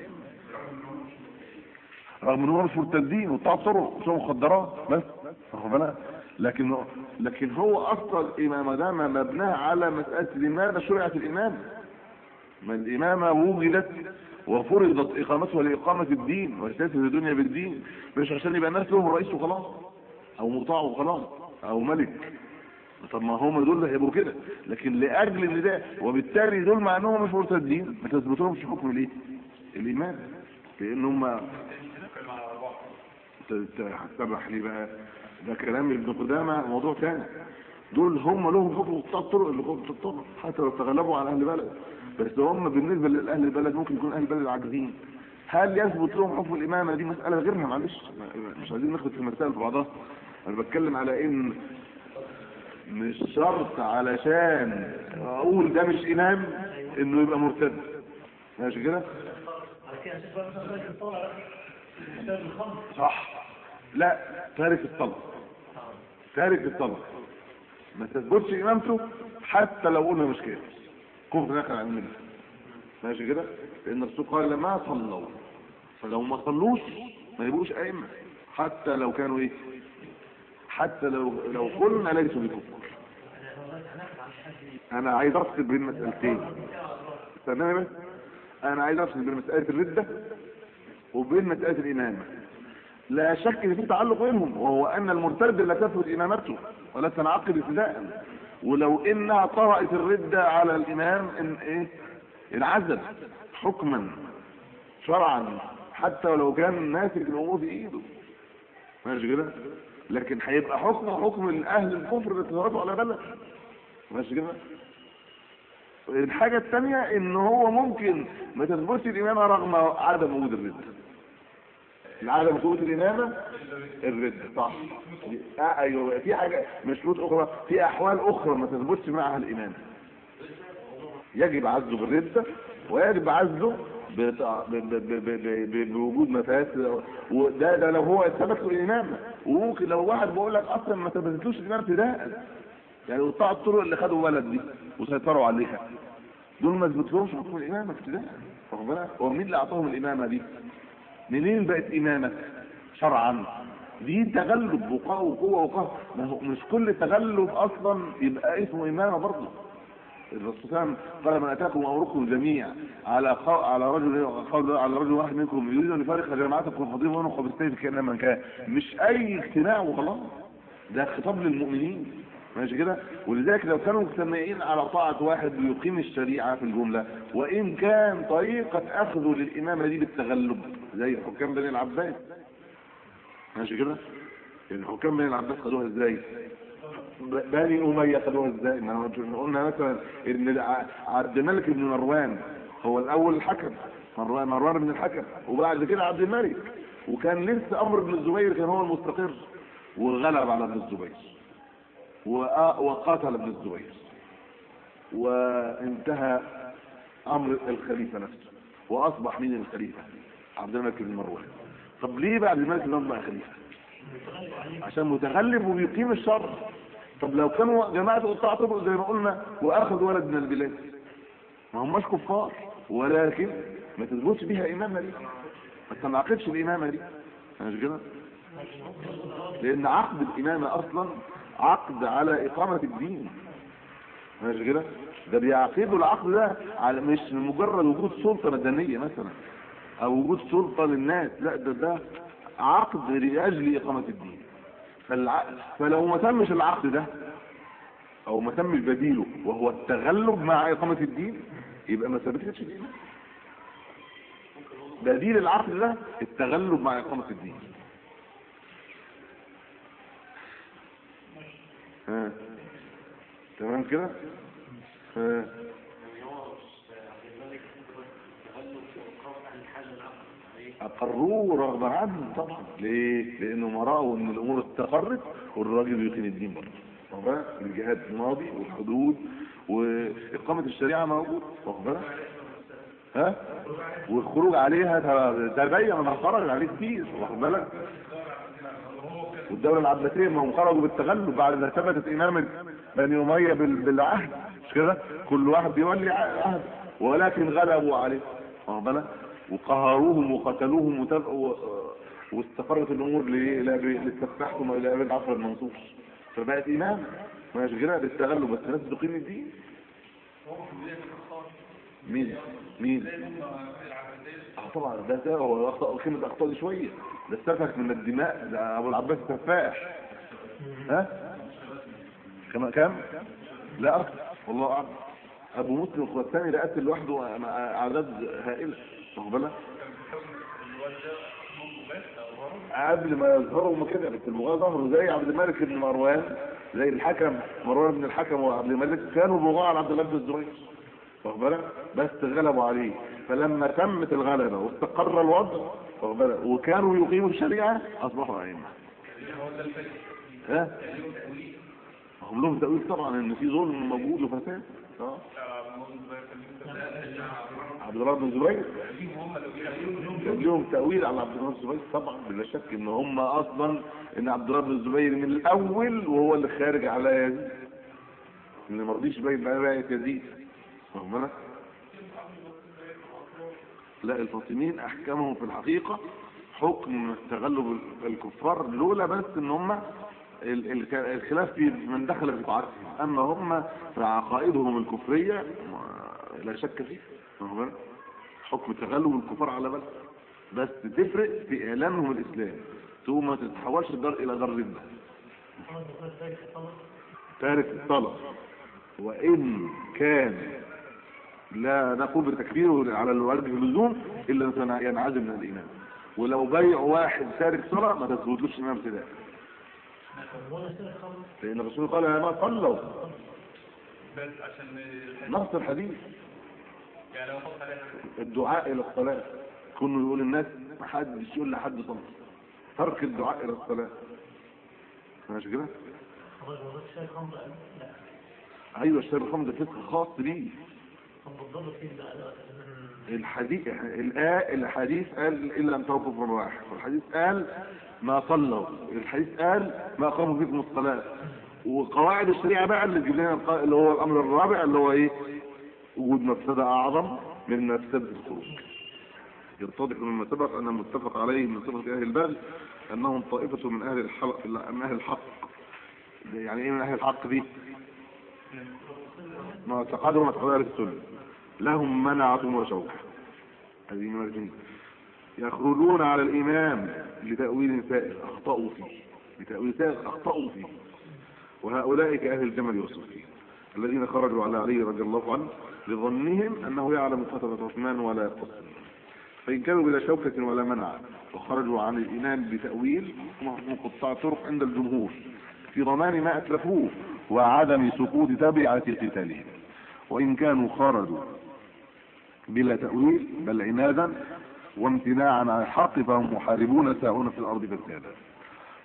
رغم ان هم مش مرتدين وطاعه طرق وطاعه مخدرات بس واخد بالك لكن لكن هو اصلا الامامه ده ما مبناه على مساله لماذا شرعت الامامه ما الامامه وجدت وفرضت اقامتها لاقامه الدين وسياسه الدنيا بالدين مش عشان يبقى الناس لهم رئيس وخلاص او مطاع وخلاص او ملك طب ما هم دول اللي هيبقوا كده لكن لاجل ان ده وبالتالي دول مع انهم مش مرتدين ما تثبتلهمش حكم الايه الايمان لان هم هتسرح ليه بقى ده كلام ابن قدامه موضوع ثاني دول هم لهم حكم قطاع الطرق اللي قطاع الطرق حتى لو تغلبوا على اهل البلد بس هم بالنسبه لاهل البلد ممكن يكون اهل البلد عاجزين هل يثبت لهم حكم الامامه دي مساله غيرها معلش مش عايزين ناخد في المسائل في بعضها انا بتكلم على ان مش شرط علشان اقول ده مش امام انه يبقى مرتد ماشي كده على كده نشوف بقى مثلا درجة الطالع بقى درجة الخمر صح لا تارك الصلاة تارك الصلاة ما تثبتش امامته حتى لو قلنا مش كده كفر داخل عن المله ماشي كده لان الرسول قال ما صلوا فلو ما صلوش ما يبقوش ائمه حتى لو كانوا ايه حتى لو لو قلنا ليسوا بكفر انا عايز افصل بين مسألتين استنى بس انا عايز افصل بين مسألة الردة وبين مسألة الامامة لا شك ان في تعلق بينهم وهو ان المرتد لا تثبت امامته ولا تنعقد ابتداء ولو انها طرأت الردة على الامام ان ايه انعزل حكما شرعا حتى ولو كان ماسك الامور في ايده ماشي كده لكن هيبقى حكم حكم الاهل الكفر اللي تترفعوا على بلد ماشي كده الحاجة الثانية ان هو ممكن ما تثبتش الامامة رغم عدم وجود الردة عدم وجود الامامة الردة صح آه ايوه في حاجة مشروط اخرى في احوال اخرى ما تثبتش معها الامامة يجب عزله بالردة ويجب عزله بتع- ب- ب- ب- ب- ب- بوجود مفاسد وده ده لو هو ثبت له الامامه وممكن لو واحد بيقول لك اصلا ما ثبتلوش الامامه ابتداء يعني قطاع الطرق اللي خدوا بلد دي وسيطروا عليها دول ما ثبتلهمش حكم الامامه ابتداء واخد بالك هو مين اللي اعطاهم الامامه دي؟ منين بقت امامه؟ شرعا دي تغلب وقوه وقوه وقوه ما هو مش كل تغلب اصلا يبقى اسمه امامه برضه الرسول صلى الله عليه وسلم قال من اتاكم امركم جميع على خو... على رجل قول على رجل واحد منكم يريد ان يفارق جماعتكم خطيب ونخ بالسيف كان من كان مش اي اجتماع وخلاص ده خطاب للمؤمنين ماشي كده ولذلك لو كانوا مجتمعين على طاعة واحد يقيم الشريعة في الجملة وإن كان طريقة أخذه للإمامة دي بالتغلب زي حكام بني العباس ماشي كده يعني حكام بني العباس خدوها ازاي ب- بني أمية خدوها ازاي ما هو قلنا مثلا ان ع- عبد الملك بن مروان هو الاول الحكم مروان مروان بن الحكم وبعد كده عبد الملك وكان لسه امر بن الزبير كان هو المستقر وغلب على ابن الزبير وآ- وقاتل ابن الزبير وانتهى امر الخليفه نفسه واصبح مين الخليفه عبد الملك بن مروان طب ليه بعد الملك بن مروان بقى خليفه عشان متغلب وبيقيم الشر طب لو كانوا جماعه قطاع طرق زي ما قلنا واخذوا ولد من البلاد ما هماش كفار ولكن ما تثبتش بيها امامه دي ما تنعقدش الامامه دي مش كده لان عقد الامامه اصلا عقد على اقامه الدين مش كده ده بيعقدوا العقد ده على مش مجرد وجود سلطه مدنيه مثلا او وجود سلطه للناس لا ده ده عقد لاجل اقامه الدين فالع... فلو ما تمش العقد ده او ما تمش بديله وهو التغلب مع اقامه الدين يبقى ما ثبتتش الإيمان بديل العقد ده التغلب مع إقامة الدين ها تمام كده ها أقروه رغبا عنه طبعا ليه؟ لأنه ما رأوا إن الأمور استقرت والراجل بيقيم الدين برضه واخد بالك؟ الجهاد ماضي والحدود وإقامة الشريعة موجود واخد بالك؟ ها والخروج عليها تبين ما خرج عليه كتير واخد بالك والدولة العباسية ما هم خرجوا بالتغلب بعد ما ثبتت إمامة بني أمية بال- بالعهد مش كده كل واحد بيولي عهد ولكن غلبوا عليه واخد بالك وقهروهم وقتلوهم وتب... و... واستقرت الأمور ل- ل- للتفتحكم إلى أبد عصر المنصور فبقت إمام مش كده بالتغلب بس الناس تقيم الدين مين مين اه طبعا ده ده هو اخطا كلمه اخطاء دي شويه ده استفك من الدماء ده ابو العباس التفاح ها كم كم لا اكثر والله اعلم ابو مسلم الخواتاني ده قتل لوحده مع اعداد هائله واخد بالك قبل ما يظهروا هم كده بس البغاة ظهروا زي عبد الملك بن مروان زي الحكم مروان بن الحكم وعبد الملك كانوا بغاة على عبد الله بن الزبير واخد بالك بس غلبوا عليه فلما تمت الغلبة واستقر الوضع واخد بالك وكانوا يقيموا الشريعة أصبحوا أئمة ها هم لهم تأويل طبعا ان في ظلم موجود وفساد اه عبد الله بن الزبير كان لهم تأويل على عبد الله بن الزبير طبعا بلا شك ان هم اصلا ان عبد الله بن الزبير من الاول وهو اللي خارج على يزيد اللي ما رضيش باين بقى راية يزيد واخد بالك لا الفاطميين احكامهم في الحقيقة حكم تغلب الكفار لولا بس ان هم ال- ال- الخلاف في من دخل في طاعتهم اما هم في عقائدهم الكفرية ما- لا شك فيه واخد بالك؟ حكم تغلب الكفار على بلد بس تفرق في اعلانهم الاسلام ثم ما تتحولش الدار الى دار رده تارك الصلاة وإن كان لا نقول بتكفيره على الوالد في اللزوم إلا أن ينعزل من الإمام ولو بيع واحد تارك صلاة ما تثبتلوش إمام ابتداء لأن الرسول قال يا ما صلوا بس عشان نص الحديث يعني لو حط عليها الدعاء إلى الصلاة كله يقول الناس ما حدش يقول لحد صلاة ترك الدعاء إلى الصلاة ماشي كده؟ حضرتك ما ضفتش الخمر لا أيوة الشرب الخمر ده فقه خاص بيه طب بالضبط فين بقى لا الحديث الآ الحديث قال إلا أن توقف من واحد والحديث قال ما صلوا الحديث قال ما قاموا فيكم الصلاة وقواعد الشريعة بقى اللي تجيب لنا الق- اللي هو الأمر الرابع اللي هو إيه وجود مفسدة أعظم من مفسدة الخروج يتضح مما سبق أن المتفق عليه من صفة أهل البغي أنهم طائفة من أهل الحق من أهل الحق يعني إيه من أهل الحق دي؟ ما اعتقدهم اعتقاد أهل السنة لهم منعة وشوكة هذه من الجنة يخرجون على الإمام لتأويل سائر أخطأوا فيه لتأويل سائر أخطأوا فيه وهؤلاء كأهل الجمل والصفين الذين خرجوا على علي رضي الله عنه لظنهم أنه يعلم خطبة عثمان ولا يقصر فإن كانوا بلا شوكة ولا منع وخرجوا عن الإمام بتأويل هم حكم قطاع طرق عند الجمهور في ضمان ما أتلفوه وعدم سقوط تبعة قتالهم وإن كانوا خرجوا بلا تأويل بل عنادا وامتناعا عن الحق فهم محاربون ساعون في الأرض فسادا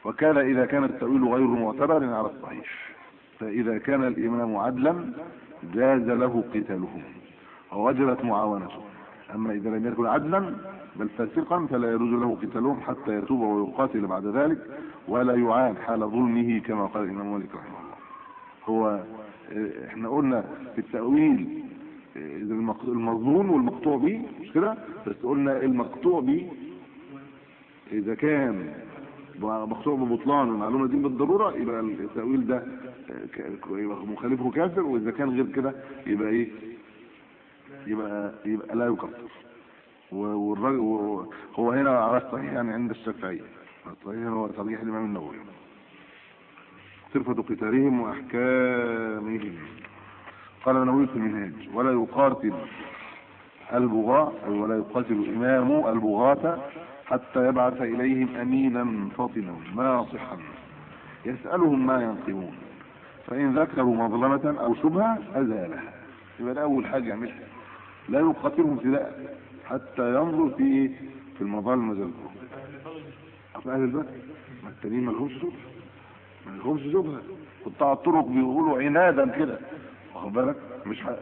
وكان إذا كان التأويل غير معتبر على الصحيح فإذا كان الإمام عدلا جاز له قتالهم ووجبت معاونته أما إذا لم يكن عدلا بل فاسقا فلا يجوز له قتالهم حتى يتوب ويقاتل بعد ذلك ولا يعان حال ظلمه كما قال الإمام مالك رحمه الله هو اه، احنا قلنا في التأويل اه، إذا المق- المظنون والمقطوع به مش كده بس قلنا المقطوع به إذا كان مقطوع ببطلان المعلومة دي بالضرورة يبقى التأويل ده اه، ك- يبقى مخالفه كافر وإذا كان غير كده يبقى إيه يبقى يبقى لا يكفر و- والراجل و- هو هنا على الصحيح يعني عند الشافعية الصحيح هو ترجيح الإمام النووي صفة قتالهم وأحكامهم قال النووي في المنهاج ولا يقاتل البغاة أي ولا يقاتل إمام البغاة حتى يبعث إليهم أمينا فاطنا ناصحا يسألهم ما ينقمون فإن ذكروا مظلمة أو شبهة أزالها يبقى ده أول حاجة يعملها لا يقاتلهم ابتداء حتى ينظر في إيه؟ في المظالم المذكورة في أهل البيت ما التانيين ما لهمش شبهة ما لهمش شبهة قطاع الطرق بيقولوا عنادا كده واخد بالك مش حق.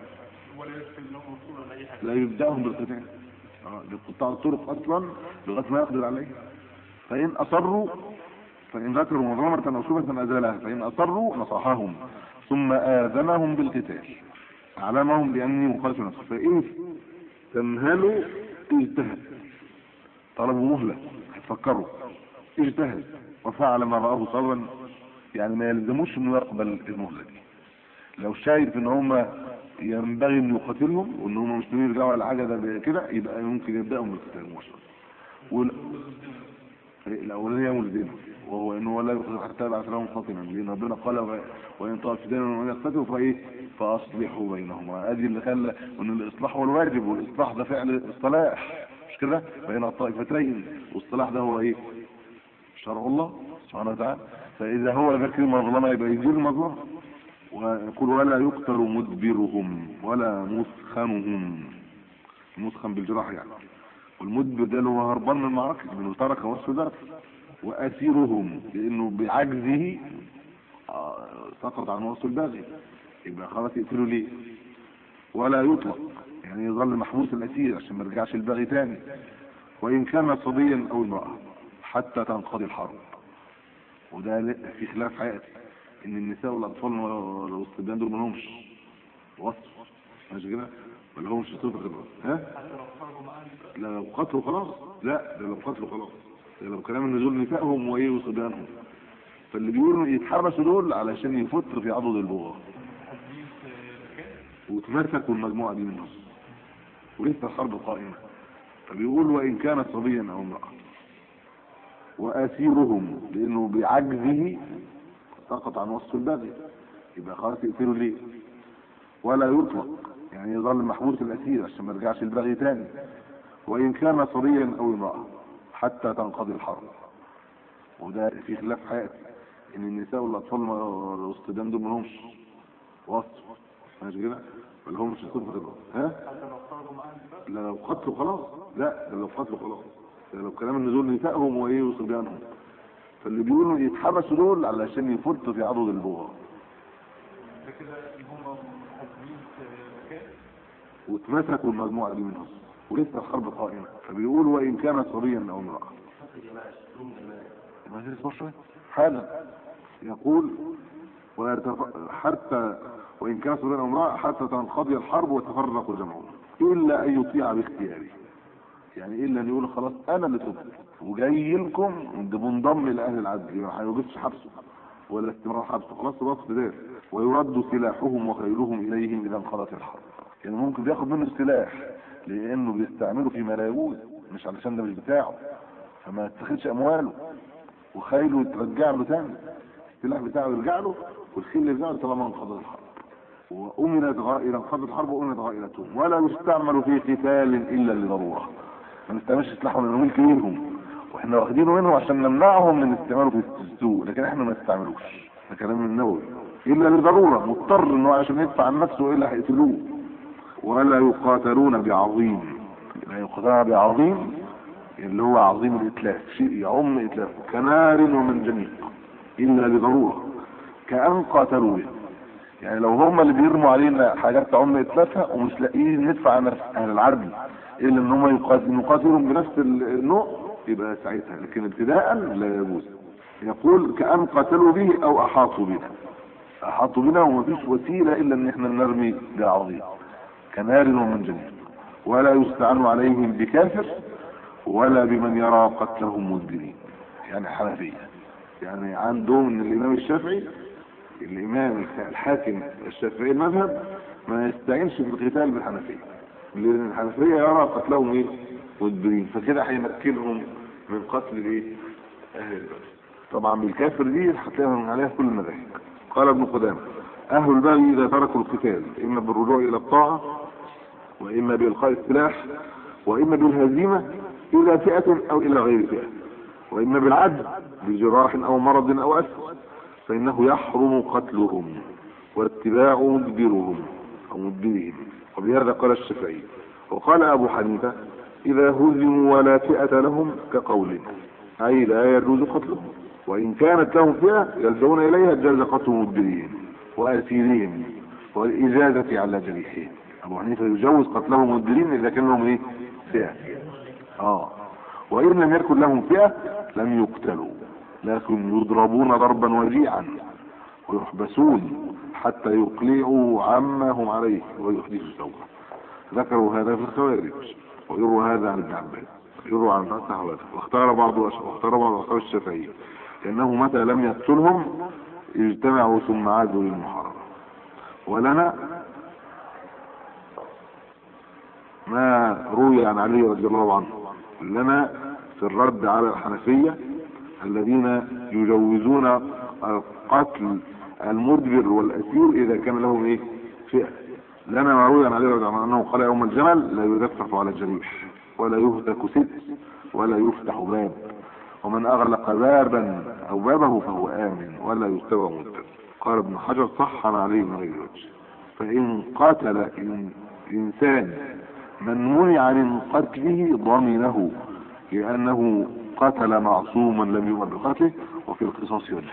لا يبدأهم بالقتال اه قطاع الطرق أصلا لغاية ما يقدر عليه فإن أصروا فإن ذكروا مظلمة أو شبهة أزالها فإن أصروا نصحهم ثم آذنهم بالقتال أعلمهم بأني مخالف نفسه فإن تمهلوا اجتهد طلبوا مهلة فكروا اجتهد وفعل ما رآه صبرا يعني ما يلزموش انه يقبل المهلة دي لو شايف ان هم ينبغي ان يقاتلهم وان هم مسلمين يرجعوا على حاجه ده كده يبقى ممكن يبداهم بالقتال مباشره وال... الاولانيه ملزمه وهو انه ولا يقتل حتى يبعث لهم خاتما لان ربنا قال و- وان طائفتين من يقتتلوا فايه فاصلحوا بينهما ادي اللي خلى ان الاصلاح هو الواجب والاصلاح ده فعل الصلاح مش كده بين الطائفتين والاصلاح ده هو ايه شرع الله سبحانه وتعالى فاذا هو ذكر المظلمه يبقى يزيل المظلمه ويقول ولا يقتل مدبرهم ولا مسخنهم مسخن بالجراح يعني والمدبر ده اللي هو هربان من المعركة لأنه ترك وصف ذلك وأسيرهم لأنه بعجزه آه، سقط عن وصف الباغي يبقى خلاص يقتلوا ليه ولا يطلق يعني يظل محبوس الأسير عشان ما يرجعش الباغي تاني وإن كان صبيا أو امرأة حتى تنقضي الحرب وده ل- في خلاف حياتي ان النساء والاطفال والصبيان دول ما لهمش وصف مش كده ما لهمش صفه خبره ها لا لو قتلوا خلاص لا ده لو قتلوا خلاص ده لو كلام ان دول نسائهم وايه وصبيانهم فاللي بيقولوا يتحبسوا دول علشان يفطر في عضد البغاء وتمسكوا المجموعه دي منهم ولسه الحرب قائمه فبيقول وان كانت صبيا او امراه واسيرهم لانه بعجزه سقط عن وصف البغي يبقى خلاص يقتلوا ليه ولا يطلق يعني يظل محبوس الاسير عشان ما يرجعش البغي تاني وان كان صبيا او امراه حتى تنقضي الحرب وده في خلاف حياتي ان النساء والاطفال ما- والصبيان دول ما لهمش وصف مش كده ما لهمش صفه خبره ها لا لو قتلوا خلاص لا ده لو قتلوا خلاص ده لو كلام ان دول نسائهم وايه وصبيانهم فاللي بيقولوا يتحبسوا دول علشان يفرطوا في عضد البغاء واتمسكوا المجموعة دي منهم ولسه الحرب قائمة فبيقول وإن كانت صبيا أو امرأة ما زال اسمه شوية حالا يقول ويرتف- حتى وإن كانت صبيا أو امرأة حتى تنقضي الحرب وتفرق الجمعون إلا أن يطيع باختياره يعني إلا أن يقول خلاص أنا اللي تبت وجاي لكم ده منضم لأهل العدل ما هيوجدش حبسه ولا استمرار حبسه خلاص الوقت ده ويرد سلاحهم وخيلهم إليهم إذا انقضت الحرب يعني ممكن بياخد منه السلاح لأنه بيستعمله فيما لا يجوز مش علشان ده مش بتاعه فما يتخذش أمواله وخيله يترجع له تاني السلاح بتاعه يرجع له والخيل يرجع له طالما انقضت الحرب وأمنت غائلة انقضت الحرب وأمنت غائلتهم ولا يستعمل في قتال إلا لضرورة ما نستعملش سلاحهم لأنه ملك ليهم واحنا واخدينه منهم عشان نمنعهم من استعماله في السوق لكن احنا ما نستعملوش ده كلام النووي الا لضروره مضطر انه عشان يدفع عن نفسه والا هيقتلوه ولا يقاتلون بعظيم لا يقاتلون بعظيم اللي هو عظيم الاتلاف شيء يعم اتلافه كنار ومنجنيق الا لضروره كأن قاتلوا به يعني لو هم اللي بيرموا علينا حاجات تعم اتلافها ومش لاقيين ندفع عن اهل العدل الا ان هم يقاتل- نقاتلهم بنفس النوع يبقى ساعتها لكن ابتداء لا يجوز يقول كأن قاتلوا به او احاطوا بنا احاطوا بنا ومفيش وسيله الا ان احنا نرمي ده عظيم كنار ومنجنيق ولا يستعان عليهم بكافر ولا بمن يرى قتلهم مدبرين يعني حنفية يعني عندهم ان الامام الشافعي الامام الحاكم الشافعي المذهب ما يستعينش في القتال بالحنفية لان الحنفية يرى قتلهم ايه مدبرين فكده هيمكنهم من قتل الايه اهل البلد طبعا بالكافر دي هتلاقيهم عليها كل المذاهب قال ابن قدامه اهل البغي اذا تركوا القتال اما بالرجوع الى الطاعه واما بالقاء السلاح واما بالهزيمه الى فئه او الى غير فئه واما بالعدل بجراح او مرض او اسر فانه يحرم قتلهم واتباع مدبرهم او مدبرهم وبهذا قال الشافعي وقال ابو حنيفه اذا هزموا ولا فئه لهم كقولنا اي لا يجوز قتلهم وان كانت لهم فئه يلجؤون اليها جاز قتل مدبرين واسيرين والاجازه على جريحهم ابو حنيفه يجوز قتلهم مدبرين اذا كان لهم ايه فئه اه وان لم يكن لهم فئه لم يقتلوا لكن يضربون ضربا وجيعا ويحبسون حتى يقلعوا عما هم عليه ويحدثوا ثوبا ذكروا هذا في الخوارج ويروى هذا عن ابن عباس يروى عن صحابته واختار بعض واختار بعض اصحاب الشافعي لانه متى لم يقتلهم اجتمعوا ثم عادوا للمحاربه ولنا ما روي عن علي رضي الله عنه لنا في الرد على الحنفية الذين يجوزون قتل المدبر والأسير إذا كان لهم إيه فئة لنا ما روي عن علي رضي الله عنه أنه قال يوم الجمل لا يدفع على الجريح ولا يهتك ست ولا يفتح باب ومن أغلق بابا أو بابه فهو آمن ولا يستوى مدبر قال ابن حجر صح عن علي من غير وجه فإن قاتل إن- إنسان من منع من قتله ضمنه لأنه قتل معصوما لم يؤمر بقتله وفي القصاص وجه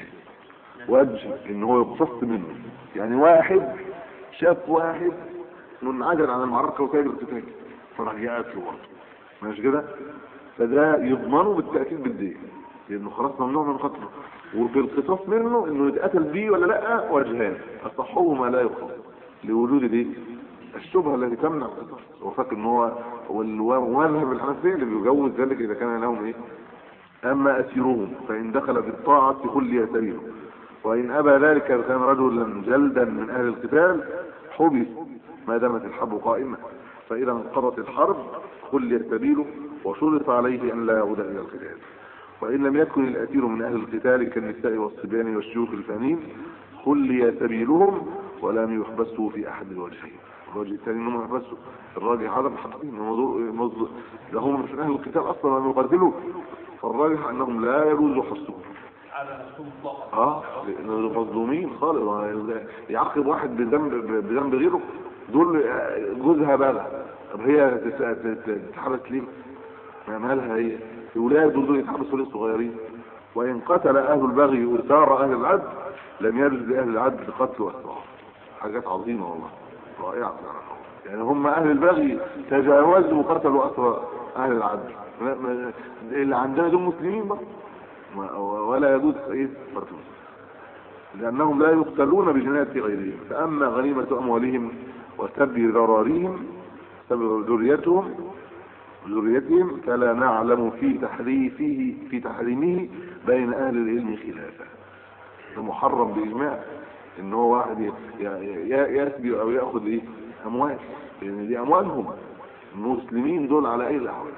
وجه ان هو يقتص منه يعني واحد شاف واحد منعزل عن المعركة وتاجر قتال فراح يقتله برضه ماشي كده فده يضمنه بالتأكيد بالدين لانه خلاص ممنوع من قتله وفي القصاص منه انه يتقتل بيه ولا لا وجهان اصحهما لا يقتص لوجود دي الشبهه التي تمنع القصاص هو فاكر ان هو والمذهب الحنفي اللي بيجوز ذلك اذا كان لهم ايه اما اسيرهم فان دخل في الطاعه خلي سبيله وان ابى ذلك كان رجلا جلدا من اهل القتال حبس ما دامت الحرب قائمه فاذا انقضت الحرب خلي سبيله وشرط عليه ان لا يعود الى القتال وان لم يكن الاسير من اهل القتال كالنساء والصبيان والشيوخ الفانين خلي سبيلهم ولم يحبسوا في احد الوجهين الوجه الثاني انهم يحبسوا الراجح هذا محققين موضوع ده هم مش من اهل القتال اصلا لم يقاتلوا فالراجح انهم لا يجوز حبسهم على رسول الله اه لأنه مظلومين خالص يعاقب واحد بذنب بذنب غيره دول جوزها بلغ طب هي تت- تت- تتحبس ليه؟ ما مالها هي اولاد دول دول يتحبسوا ليه صغيرين وان قتل اهل البغي اثار اهل العدل لم يجوز لاهل العدل قتل واسرار حاجات عظيمه والله رائعه يعني هم اهل البغي تجاوزوا وقتلوا اسرى اهل العدل ما- ما- اللي عندنا دول مسلمين بقى ما- ولا يجوز ايه قتلهم لانهم لا يقتلون بجناية غيرهم فاما غنيمة اموالهم وسب ذراريهم سب ذريتهم ذريتهم فلا نعلم في تحريفه في تحريمه بين اهل العلم خلافا ده محرم باجماع ان هو واحد ي- ي- يسبي او ياخذ ايه اموال لان دي اموالهم المسلمين دول على اي الاحوال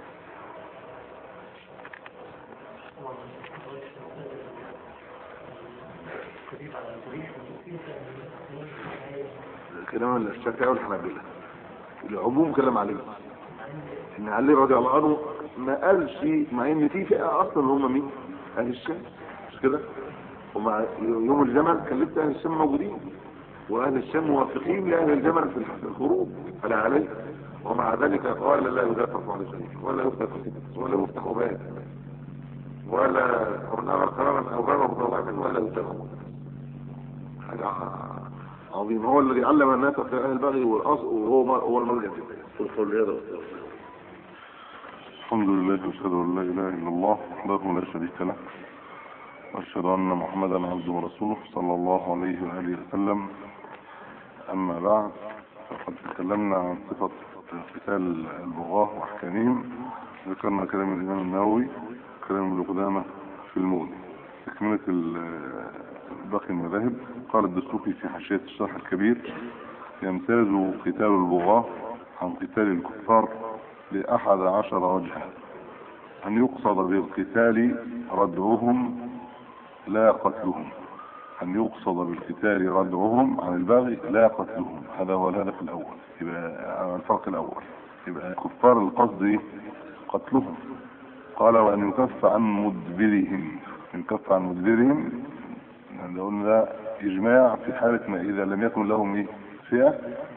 كلام الشافعي والحنابلة العموم كلام عليه ان علي رضي الله عنه ما قالش مع ان في فئه اصلا هم مين اهل الشام مش كده ومع يوم الجمل كان لسه اهل الشام موجودين واهل الشام موافقين لاهل الجمل في الخروج على عليه ومع ذلك قال لا يدافع عن شيء ولا يفتح ولا يفتح باب ولا نرى قرارا او بابا مطلعا ولا يفتح حاجة عظيمة هو الذي علم الناس في اهل البغي والاصل وهو هو المرجع في الحرية الحمد لله واشهد ان لا اله الا الله وحده لا شريك له واشهد ان محمدا عبده ورسوله صلى الله عليه واله وسلم اما بعد فقد تكلمنا عن صفة قتال البغاة واحكامهم ذكرنا كلام الامام النووي كلام ابن قدامة في المغني تكملة ال- باقي المذاهب قال الدسوقي في حاشية الشرح الكبير يمتاز قتال البغاة عن قتال الكفار لأحد عشر وجها أن يقصد بالقتال ردعهم لا قتلهم أن يقصد بالقتال ردعهم عن الباغي لا قتلهم هذا هو الهدف الأول يبقى الفرق الأول يبقى كفار القصد إيه؟ قتلهم قال وأن يكف عن مدبرهم يكف عن مدبرهم لو قلنا ده إجماع في حالة ما إذا لم يكن لهم إيه فئة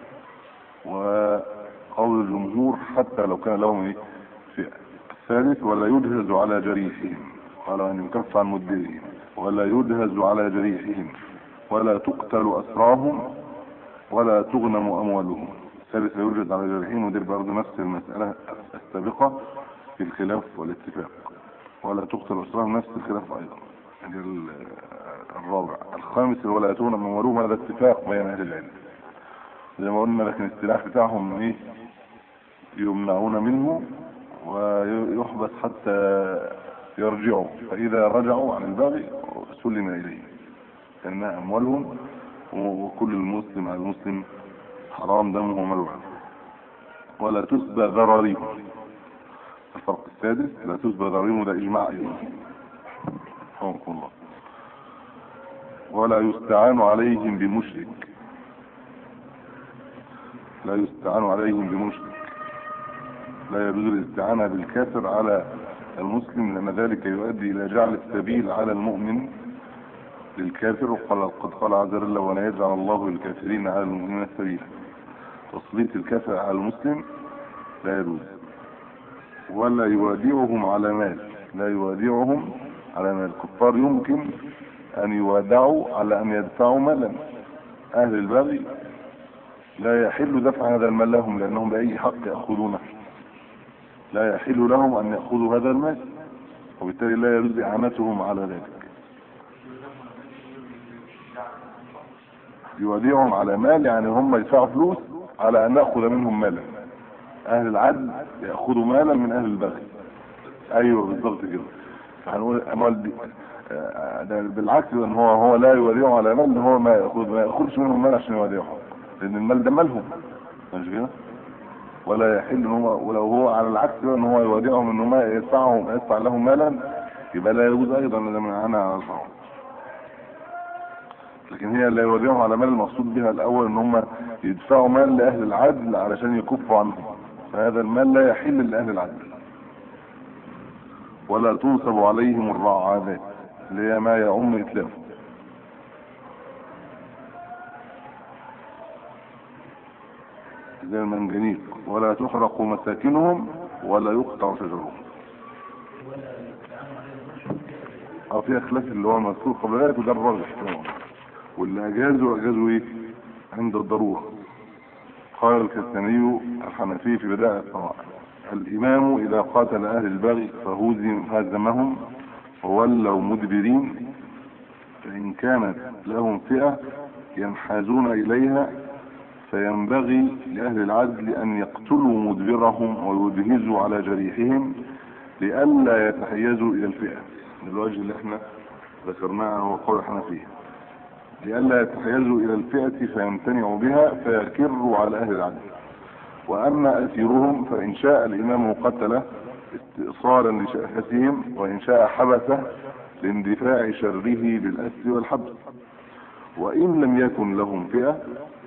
وقول الجمهور حتى لو كان لهم إيه فئة الثالث ولا يجهز على جريحهم قال أن يكف عن مدبرهم ولا يجهز على جريحهم ولا تقتل أسراهم ولا تغنم أموالهم الثالث لا يوجد على جريحهم ودي برضه نفس المسألة السابقة في الخلاف والاتفاق ولا تقتل أسراهم نفس الخلاف أيضا يعني ال- الرابع الخامس ولا تغنم أموالهم هذا اتفاق بين أهل العلم زي ما قلنا لكن السلاح بتاعهم ايه يمنعون منه ويحبس حتى يرجعوا فإذا رجعوا عن الباغي سلم إليه لأنها أموالهم وكل المسلم على المسلم حرام دمه وماله ولا تسبى ذراريهم الفرق السادس لا تسبى ذراريهم ده إجماع أيضا رحمكم الله ولا يستعان عليهم بمشرك لا يستعان عليهم بمشرك لا يجوز الاستعانة بالكافر على المسلم لأن ذلك يؤدي إلى جعل السبيل على المؤمن للكافر وقال قد قال عز وجل ولا يجعل الله للكافرين على المؤمنين سبيلا تسليط الكافر على المسلم لا يجوز ولا يوادعهم على مال لا يوادعهم على مال الكفار يمكن أن يوادعوا على أن يدفعوا مالا أهل البغي لا يحل دفع هذا المال لهم لأنهم بأي حق يأخذونه لا يحل لهم أن يأخذوا هذا المال وبالتالي لا يجوز إعانتهم على ذلك يوديعهم على مال يعني هم يدفعوا فلوس على أن نأخذ منهم مالا أهل العدل يأخذوا مالا من أهل البغي أيوه بالضبط كده فهنقول أمال دي آه، ده بالعكس ان هو هو لا يوديعه على مال ان هو ما ياخذ ما ياخذش منهم مال عشان يوديعهم لان المال ده مالهم مش كده ولا يحل ان هو ولو هو على العكس بقى ان هو يوديعهم انه ما يدفعهم يدفع لهم مالا يبقى لا يجوز ايضا ان من انا على الحرام لكن هي لا يوديعهم على مال المقصود بها الاول ان هم يدفعوا مال لاهل العدل علشان يكفوا عنهم فهذا المال لا يحل لاهل العدل ولا تنصب عليهم الرعاذات اللي هي ما يعم اتلافه زي المنجنيق ولا تحرق مساكنهم ولا يقطع شجرهم او في خلاف اللي هو المذكور قبل ذلك وده الراجح طبعا واللي اجازوا اجازوا ايه عند الضروره قال الكستاني الحنفي في بداية الطوائف الإمام إذا قاتل أهل البغي فهزم هزمهم وولوا مدبرين فإن كانت لهم فئة ينحازون إليها فينبغي لأهل العدل أن يقتلوا مدبرهم ويدهزوا على جريحهم لئلا يتحيزوا إلى الفئة الوجه اللي احنا ذكرناه هو قول الحنفية لئلا يتحيزوا إلى الفئة فيمتنعوا بها فيكروا على أهل العدل وأما أسيرهم فإن شاء الإمام قتله استئصالا لشأفتهم وإن شاء حبسه لاندفاع شره بالأسر والحبس وإن لم يكن لهم فئة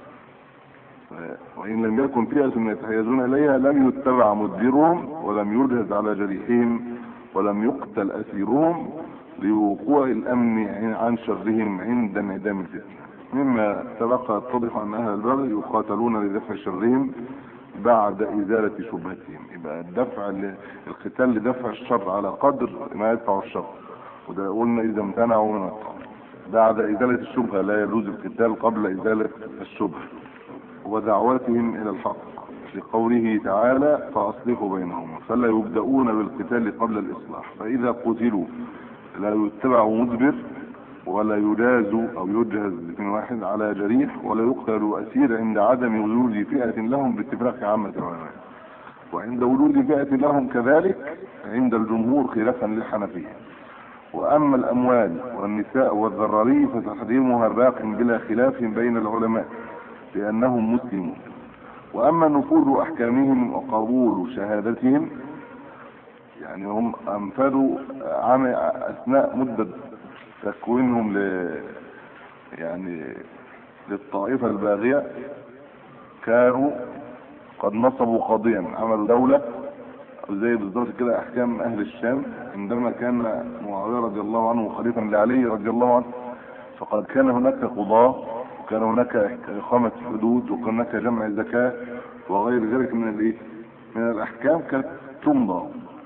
وإن لم يكن فئة يتحيزون إليها لم يتبع مدبرهم ولم يجهز على جريحهم ولم يقتل أسيرهم لوقوع الأمن عن شرهم عند انعدام الفتنة مما سبق يتضح أن أهل البغي يقاتلون لدفع شرهم بعد إزالة شبهتهم يبقى الدفع ل- القتال لدفع الشر على قدر ما يدفع الشر وده قلنا إذا امتنعوا من الطاعة بعد إزالة الشبهة لا يجوز القتال قبل إزالة الشبهة ودعوتهم إلى الحق لقوله تعالى فأصلحوا بينهم فلا يبدأون بالقتال قبل الإصلاح فإذا قتلوا لا يتبع مدبر ولا يجاز أو يجهز من واحد على جريح ولا يقتل أسير عند عدم وجود فئة لهم باتفاق عامة العلماء وعند وجود فئة لهم كذلك عند الجمهور خلافا للحنفية وأما الأموال والنساء والذراري فتحريمها باق بلا خلاف بين العلماء لأنهم مسلمون وأما نفوذ أحكامهم وقبول شهادتهم يعني هم أنفذوا عام أثناء مدة تكوينهم ل يعني للطائفة الباغية كانوا قد نصبوا قاضيا عملوا دولة زي بالظبط كده احكام اهل الشام عندما كان معاويه رضي الله عنه خليفا لعلي رضي الله عنه فقد كان هناك قضاة وكان هناك اقامه حدود وكان هناك جمع زكاه وغير ذلك من الايه من الاحكام كانت تمضى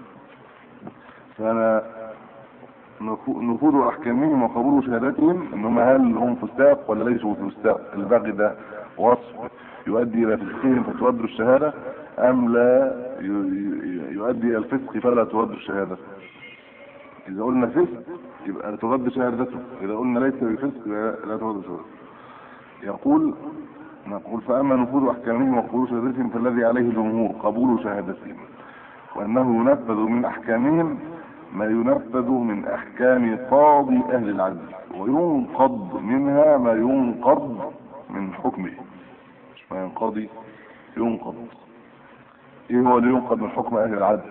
فانا نفو- نفوذ احكامهم وقبول شهاداتهم انهم هل هم فساق ولا ليسوا فساق البغي ده وصف يؤدي الى فسقهم فترد الشهاده ام لا ي- ي- يؤدي الى الفسق فلا ترد الشهاده اذا قلنا فسق يبقى ترد شهادته اذا قلنا ليس بفسق لا لا ترد شهادته يقول نقول فاما نفوذ احكامهم وقبول شهادتهم فالذي عليه الجمهور قبول شهادتهم وانه ينفذ من احكامهم ما ينفذ من احكام قاضي اهل العدل وينقض منها ما ينقض من حكمه مش ما ينقضي ينقض ايه هو اللي ينقض من حكم اهل العدل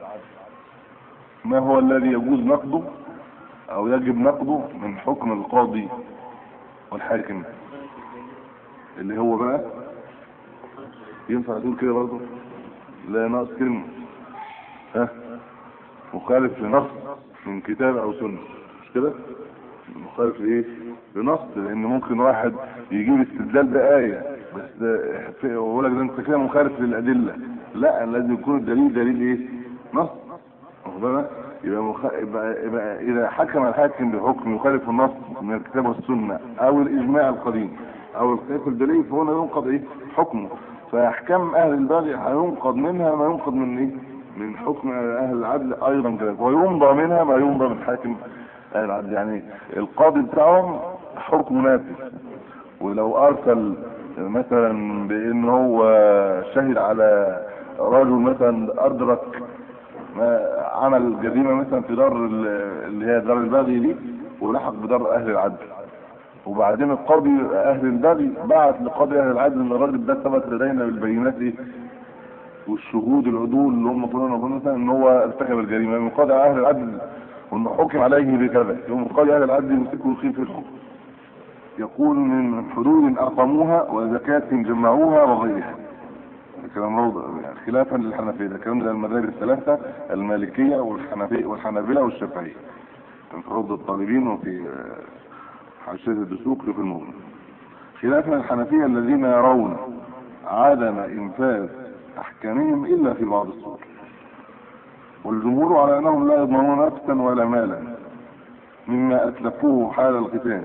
ما هو الذي يجوز نقضه او يجب نقضه من حكم القاضي والحاكم اللي هو بقى ينفع تقول كده برضه لا ناقص كلمه ها مخالف لنص من كتاب او سنه مش كده مخالف لايه لنص لان ممكن واحد يجيب استدلال بايه بس ده في- يقول لك ده انت كده مخالف للادله لا لازم يكون الدليل دليل ايه نص واخد بالك يبقى, مخ... يبقى, يبقى اذا حكم الحاكم بحكم يخالف النص من الكتاب والسنه او الاجماع القديم او الخلاف الدليل فهنا ينقض ايه حكمه فاحكام اهل البغي هينقض منها ما ينقض من ايه من حكم اهل العدل ايضا كذلك ويمضى منها ما يمضى من حاكم اهل العدل يعني القاضي بتاعهم حكم نافذ ولو ارسل مثلا بان هو شهد على رجل مثلا ادرك ما عمل جريمه مثلا في دار ال- اللي هي دار البغي دي ولحق بدار اهل العدل وبعدين القاضي اهل البغي بعت لقاضي اهل العدل ان الراجل ده ثبت لدينا بالبينات ايه والشهود العدول اللي هم كلهم يقولون مثلا ان هو ارتكب الجريمه من قاضي اهل العدل وانه حكم عليه بكذا يوم قاضي اهل العدل يمسكه ويخيف في الحكم يقول من حدود اقاموها وزكاة جمعوها وغيرها كلام روضة يعني خلافا للحنفية ده كلام ده المذاهب الثلاثة المالكية والحنفية والحنابلة والشافعية كان في روضة الطالبين وفي آه، حاشية الدسوق في المغني خلافا للحنفية الذين يرون عدم انفاذ احكامهم الا في بعض الصور والجمهور على انهم لا يضمنون نفسا ولا مالا مما اتلفوه حال القتال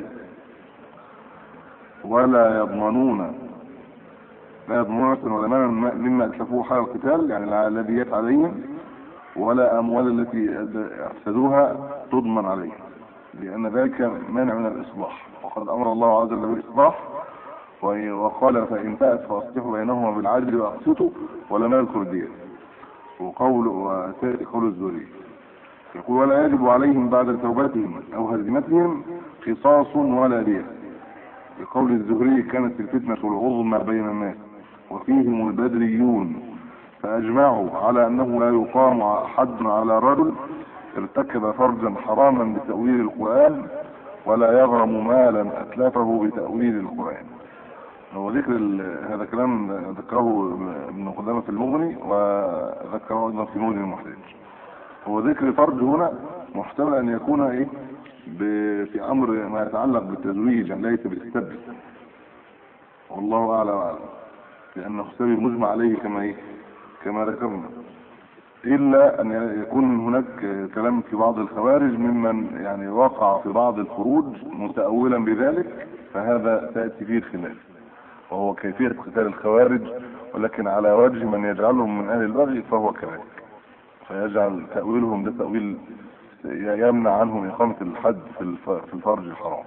ولا يضمنون لا يضمنون نفسا ولا مالا مما اتلفوه حال القتال يعني الذي عليهم ولا اموال التي افسدوها تضمن عليهم لان ذلك مانع من الاصلاح وقد امر الله عز وجل بالاصلاح وقال فإن فأت فأصلحوا بينهما بالعدل وأقسطوا ولم يذكر الدين وقول وسائر قول الزهري يقول ولا يجب عليهم بعد توبتهم أو هزيمتهم قصاص ولا دية بقول الزهري كانت الفتنة العظمى بين الناس وفيهم البدريون فأجمعوا على أنه لا يقام حد على رجل ارتكب فرجا حراما بتأويل القرآن ولا يغرم مالا أتلفه بتأويل القرآن هو ذكر ال- هذا كلام ذكره ابن قدامة في المغني وذكره ايضا في مغني المحتاج هو ذكر فرج هنا محتمل ان يكون ايه ب- في امر ما يتعلق بالتزويج يعني ليس بالسب والله اعلم واعلم لانه سبب مجمع عليه كما ايه كما ذكرنا إلا أن يكون هناك كلام في بعض الخوارج ممن يعني وقع في بعض الخروج متأولا بذلك فهذا تأتي فيه الخلاف وهو كيفية قتال الخوارج ولكن على وجه من يجعلهم من أهل البغي فهو كذلك فيجعل تأويلهم ده تأويل يمنع عنهم إقامة الحد في الف- في الفرج الحرام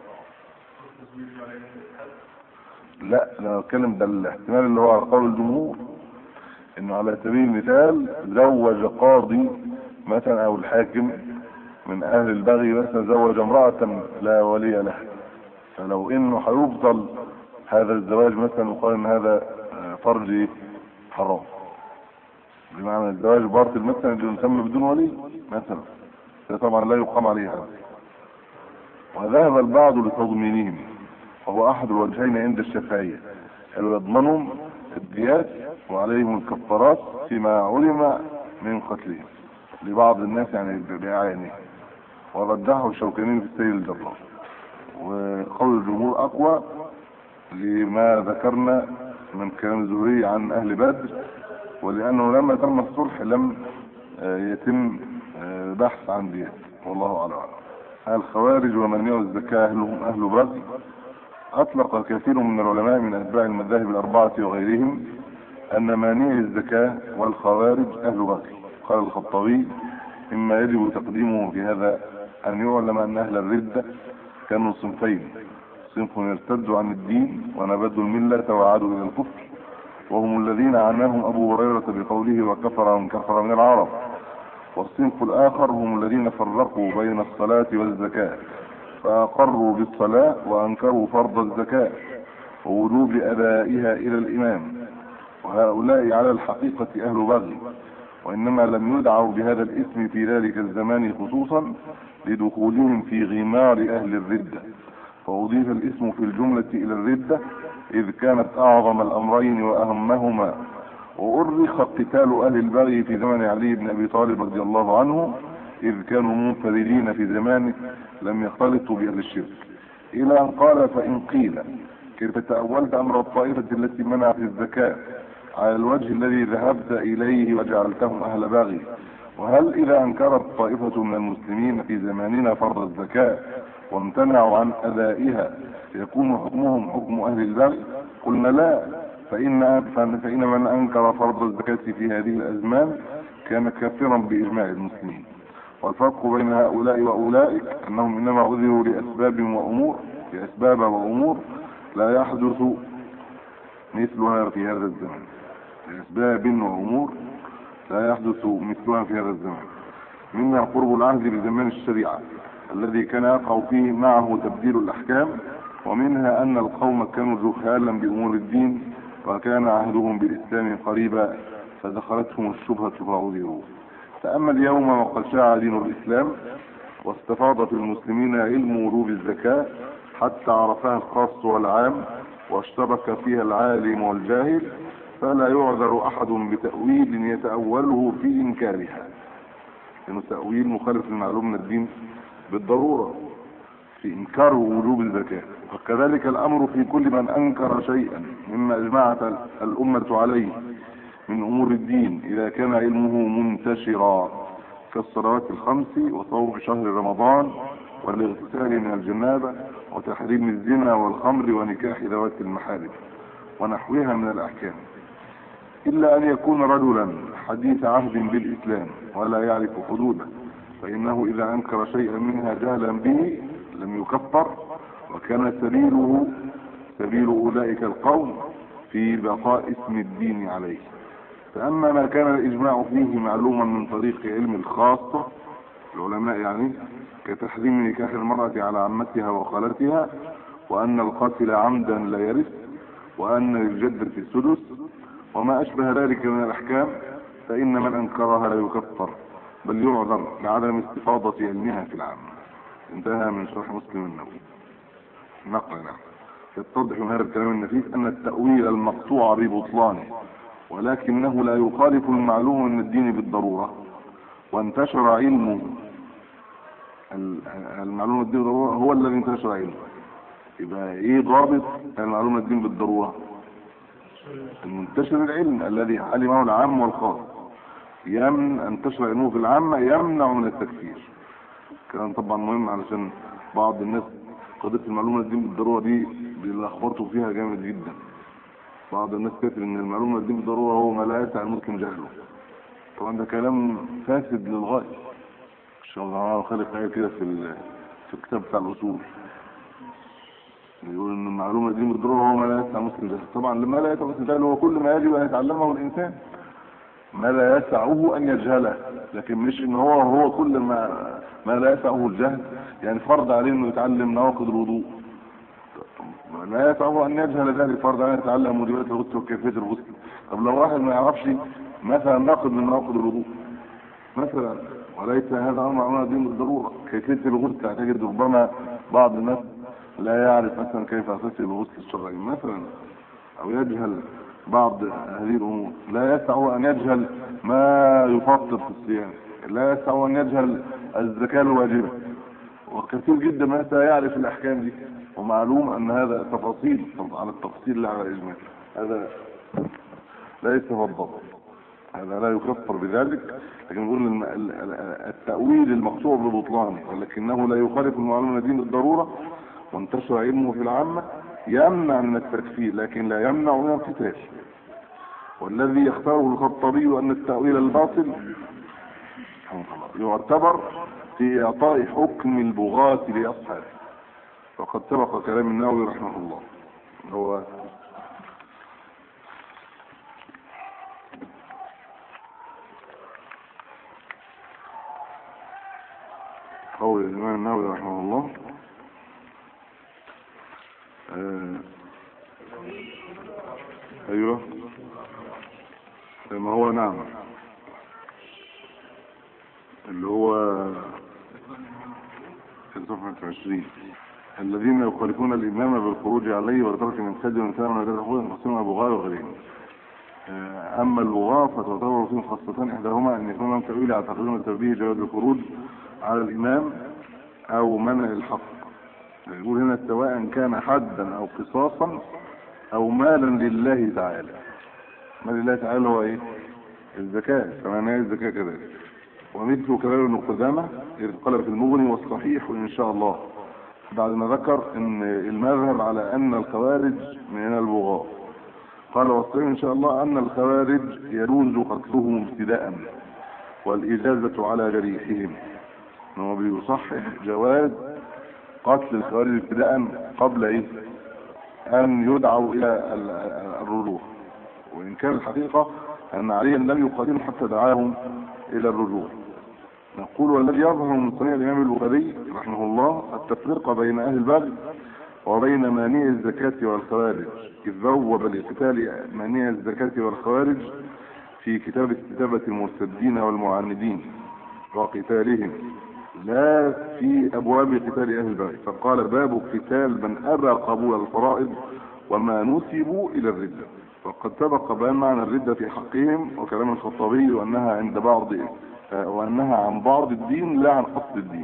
لا انا بتكلم ده الاحتمال اللي هو على قول الجمهور انه على سبيل المثال زوج قاضي مثلا او الحاكم من اهل البغي مثلا زوج امرأة لا ولي لها فلو انه هيفضل هذا الزواج مثلا وقال ان هذا آه، فرج حرام بمعنى الزواج باطل مثلا اللي يسمى بدون ولي مثلا ده طبعا لا يقام عليه هذا وذهب البعض لتضمينهم وهو احد الوجهين عند الشافعية قالوا يضمنهم الديات وعليهم الكفارات فيما علم من قتلهم لبعض الناس يعني بأعيانهم ورجحه الشوكاني في السيد الجبار وقول الجمهور اقوى لما ذكرنا من كلام الزهري عن اهل بدر ولانه لما تم الصلح لم آه، يتم آه، بحث عن ديات والله اعلم الخوارج ومنيع الزكاة أهلهم أهل بغي أطلق كثير من العلماء من أتباع المذاهب الأربعة وغيرهم أن مانع الزكاة والخوارج أهل بغي قال الخطابي مما يجب تقديمه في هذا أن يعلم أن أهل الردة كانوا صنفين صنف يرتدوا عن الدين ونبذوا الملة وعادوا إلى الكفر وهم الذين عناهم أبو هريرة بقوله وكفر من كفر من العرب والصنف الآخر هم الذين فرقوا بين الصلاة والزكاة فأقروا بالصلاة وأنكروا فرض الزكاة ووجوب أدائها إلى الإمام وهؤلاء على الحقيقة أهل بغي وإنما لم يدعوا بهذا الاسم في ذلك الزمان خصوصا لدخولهم في غمار أهل الردة فأضيف الاسم في الجملة إلى الردة إذ كانت أعظم الأمرين وأهمهما وأرخ قتال أهل البغي في زمن علي بن أبي طالب رضي الله عنه إذ كانوا منفردين في زمانه لم يختلطوا بأهل الشرك إلى أن قال فإن قيل كيف تأولت أمر الطائفة التي منعت الزكاة على الوجه الذي ذهبت إليه وجعلتهم أهل باغي وهل إذا أنكرت طائفة من المسلمين في زماننا فرض الزكاة وامتنعوا عن أدائها يكون حكمهم حكم أهل البغي قلنا لا فإن فإن من أنكر فرض الزكاة في هذه الأزمان كان كافرا بإجماع المسلمين والفرق بين هؤلاء وأولئك أنهم إنما عذروا لأسباب وأمور لأسباب وأمور لا يحدث مثلها في هذا الزمان لأسباب وأمور لا يحدث مثلها في هذا الزمان منها قرب العهد بزمان الشريعة الذي كان يقع فيه معه تبديل الأحكام ومنها أن القوم كانوا جهالا بأمور الدين وكان عهدهم بالإسلام قريبا فدخلتهم الشبهة فعذروا فأما اليوم وقد شاع دين الإسلام واستفاض في المسلمين علم وجوب الزكاة حتى عرفها الخاص والعام واشترك فيها العالم والجاهل فلا يعذر أحد بتأويل يتأوله في إنكارها لأنه تأويل مخالف للمعلوم من الدين بالضرورة في إنكار وجوب الزكاة وكذلك الأمر في كل من أنكر شيئا مما أجمعت الأمة عليه من أمور الدين إذا كان علمه منتشرا كالصلوات الخمس وصوم شهر رمضان والاغتسال من الجنابة وتحريم الزنا والخمر ونكاح ذوات المحارم ونحوها من الأحكام إلا أن يكون رجلا حديث عهد بالإسلام ولا يعرف حدوده فإنه إذا أنكر شيئا منها جهلا به لم يكفر وكان سبيله سبيل أولئك القوم في بقاء اسم الدين عليه فأما ما كان الإجماع فيه معلوما من طريق علم الخاصة العلماء يعني كتحريم نكاح المرأة على عمتها وخالتها وأن القاتل عمدا لا يرث وأن للجدة السدس وما أشبه ذلك من الأحكام فإن من أنكرها لا يكفر بل يعذر لعدم استفاضة علمها في العام انتهى من شرح مسلم النبي نقلنا يتضح من هذا الكلام النفيس أن التأويل المقطوع ببطلانه ولكنه لا يخالف المعلوم من الدين بالضرورة وانتشر علمه المعلوم من الدين بالضرورة هو الذي انتشر علمه يبقى ايه ضابط المعلوم من الدين بالضرورة المنتشر العلم الذي علمه العام والخاص يمنع ان تشرع علمه في العامة يمنع من التكفير كلام طبعا مهم علشان بعض الناس قضية المعلومة الدين بالضرورة دي بيلخبطوا فيها جامد جدا بعض الناس فاكر ان المعلومة الدين بالضرورة هو ما لا يسع المسلم جهله طبعا ده كلام فاسد للغاية ان شاء الله خالق آية كده في ال- في الكتاب بتاع الأصول يقول ان المعلومة دي بالضرورة هو ما لا يسع المسلم جهله طبعا لما لا يسع المسلم جهله هو كل ما يجب ان يتعلمه الانسان ما لا يسعه ان يجهله لكن مش ان هو هو كل ما ما لا يسعه الجهل يعني فرض عليه انه يتعلم نواقض الوضوء لا يسعه ان يجهل ذلك فرض عليه يتعلم موجبات الغسل وكيفيه الغسل طب لو واحد ما يعرفش مثلا ناقض من نواقض الوضوء مثلا وليس هذا امر معلومه دين بالضروره كيفيه الغسل تجد ربما بعض الناس لا يعرف مثلا كيف يغتسل الغسل الشرعي مثلا او يجهل بعض هذه الامور لا يسع ان يجهل ما يفطر في الصيام لا يسع ان يجهل الزكاه الواجبه وكثير جدا ما سيعرف الاحكام دي ومعلوم ان هذا تفاصيل على التفصيل لا على الاجمال هذا ليس هو الضبط هذا لا يكفر بذلك لكن نقول الم- ال- ال- التأويل المقطوع ببطلان ولكنه لا يخالف المعلومة دين بالضرورة وانتشر علمه في العامة يمنع من التكفير لكن لا يمنع من القتال والذي يختاره الخطابي أن التأويل الباطل يعتبر في إعطاء حكم البغاة لأصحابه وقد سبق كلام النووي رحمه الله هو قول الإمام النووي رحمه الله آه. أيوه ما هو نعم اللي هو في صفحة 20 الذين يخالفون الإمام بالخروج عليه وترك من سجن من كان من غير حقوق المسلمين البغاة وغيرهم آه، أما البغاة فتعتبر فيهم خاصتان إحداهما أن يكون لهم تأويل يعتقدون تنبيه جواز الخروج على الإمام أو منع الحق يقول هنا سواء كان حدا أو قصاصا أو مالا لله تعالى مال لله تعالى هو إيه؟ الزكاة فمعناه الزكاة كذلك ومثل كلام ابن قدامة إذ قال في المغني والصحيح إن شاء الله بعد ما ذكر ان المذهب على ان الخوارج من البغاة قال والصحيح ان شاء الله ان الخوارج يجوز قتلهم ابتداء والاجازة على جريحهم هو بيصحح جواز قتل الخوارج ابتداء قبل ايه ان يدعوا الى ال- الرجوع وان كان الحقيقة ان عليا لم يقاتلهم حتى دعاهم الى الرجوع نقول والذي يظهر من صنيع الإمام البخاري رحمه الله التفرقة بين أهل البغي وبين مانع الزكاة والخوارج إذ بوب لقتال مانع الزكاة والخوارج في كتاب استتابة المرتدين والمعاندين وقتالهم لا في أبواب قتال أهل البغي فقال باب قتال من أبى قبول الفرائض وما نسبوا إلى الردة وقد سبق بيان معنى الردة في حقهم وكلام الخطابي وأنها عند بعض وأنها عن بعض الدين لا عن أصل الدين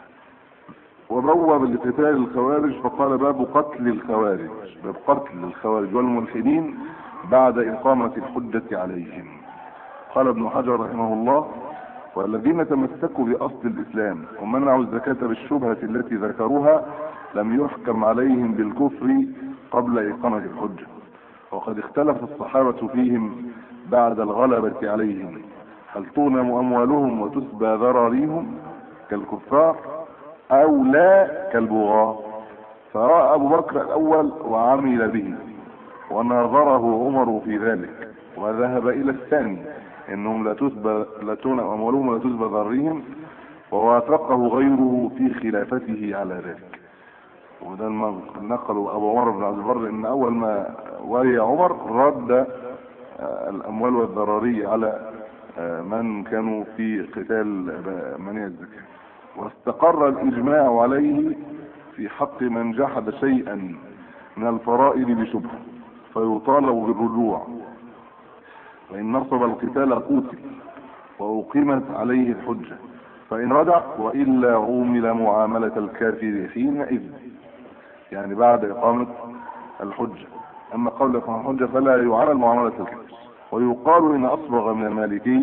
وبوب لقتال الخوارج فقال باب قتل الخوارج باب قتل الخوارج والملحدين بعد إقامة الحجة عليهم قال ابن حجر رحمه الله والذين تمسكوا بأصل الإسلام ومنعوا الزكاة بالشبهة التي ذكروها لم يحكم عليهم بالكفر قبل إقامة الحجة وقد اختلف الصحابة فيهم بعد الغلبة عليهم هل تغنم أموالهم وتسبى ذراريهم كالكفار أو لا كالبغاة فرأى أبو بكر الأول وعمل به وناظره عمر في ذلك وذهب إلى الثاني إنهم لا تسبى لا تغنم أموالهم ولا تسبى ذراريهم ووافقه غيره في خلافته على ذلك وده ما نقلوا أبو عمر بن عبد البر إن أول ما ولي عمر رد آه، الأموال والذراري على آه، من كانوا في قتال منع الزكاة واستقر الإجماع عليه في حق من جحد شيئا من الفرائض بشبهة فيطالب بالرجوع وإن نصب القتال قتل وأقيمت عليه الحجة فإن رجع وإلا عومل معاملة الكافر حينئذ يعني بعد إقامة الحجة أما قبل إقامة الحجة فلا يعامل معاملة الكافر ويقال إن أصبغ من المالكية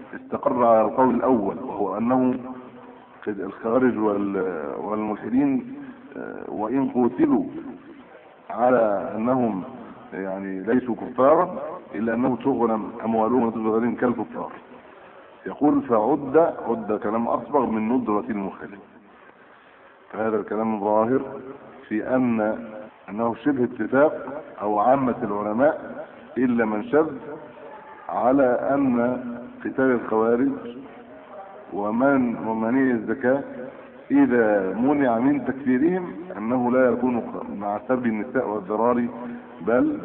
استقر على القول الاول وهو انه الخوارج وال- والملحدين آه، وان قتلوا على انهم يعني ليسوا كفارا الا انه تغنم اموالهم وتبقى غيرهم كالكفار يقول فعد عد كلام اصبغ من ندرة المخالف فهذا الكلام ظاهر في ان انه شبه اتفاق او عامة العلماء الا من شذ على ان قتال الخوارج ومن ومنيع الزكاة اذا منع من تكفيرهم انه لا يكون مع سب النساء والذراري بل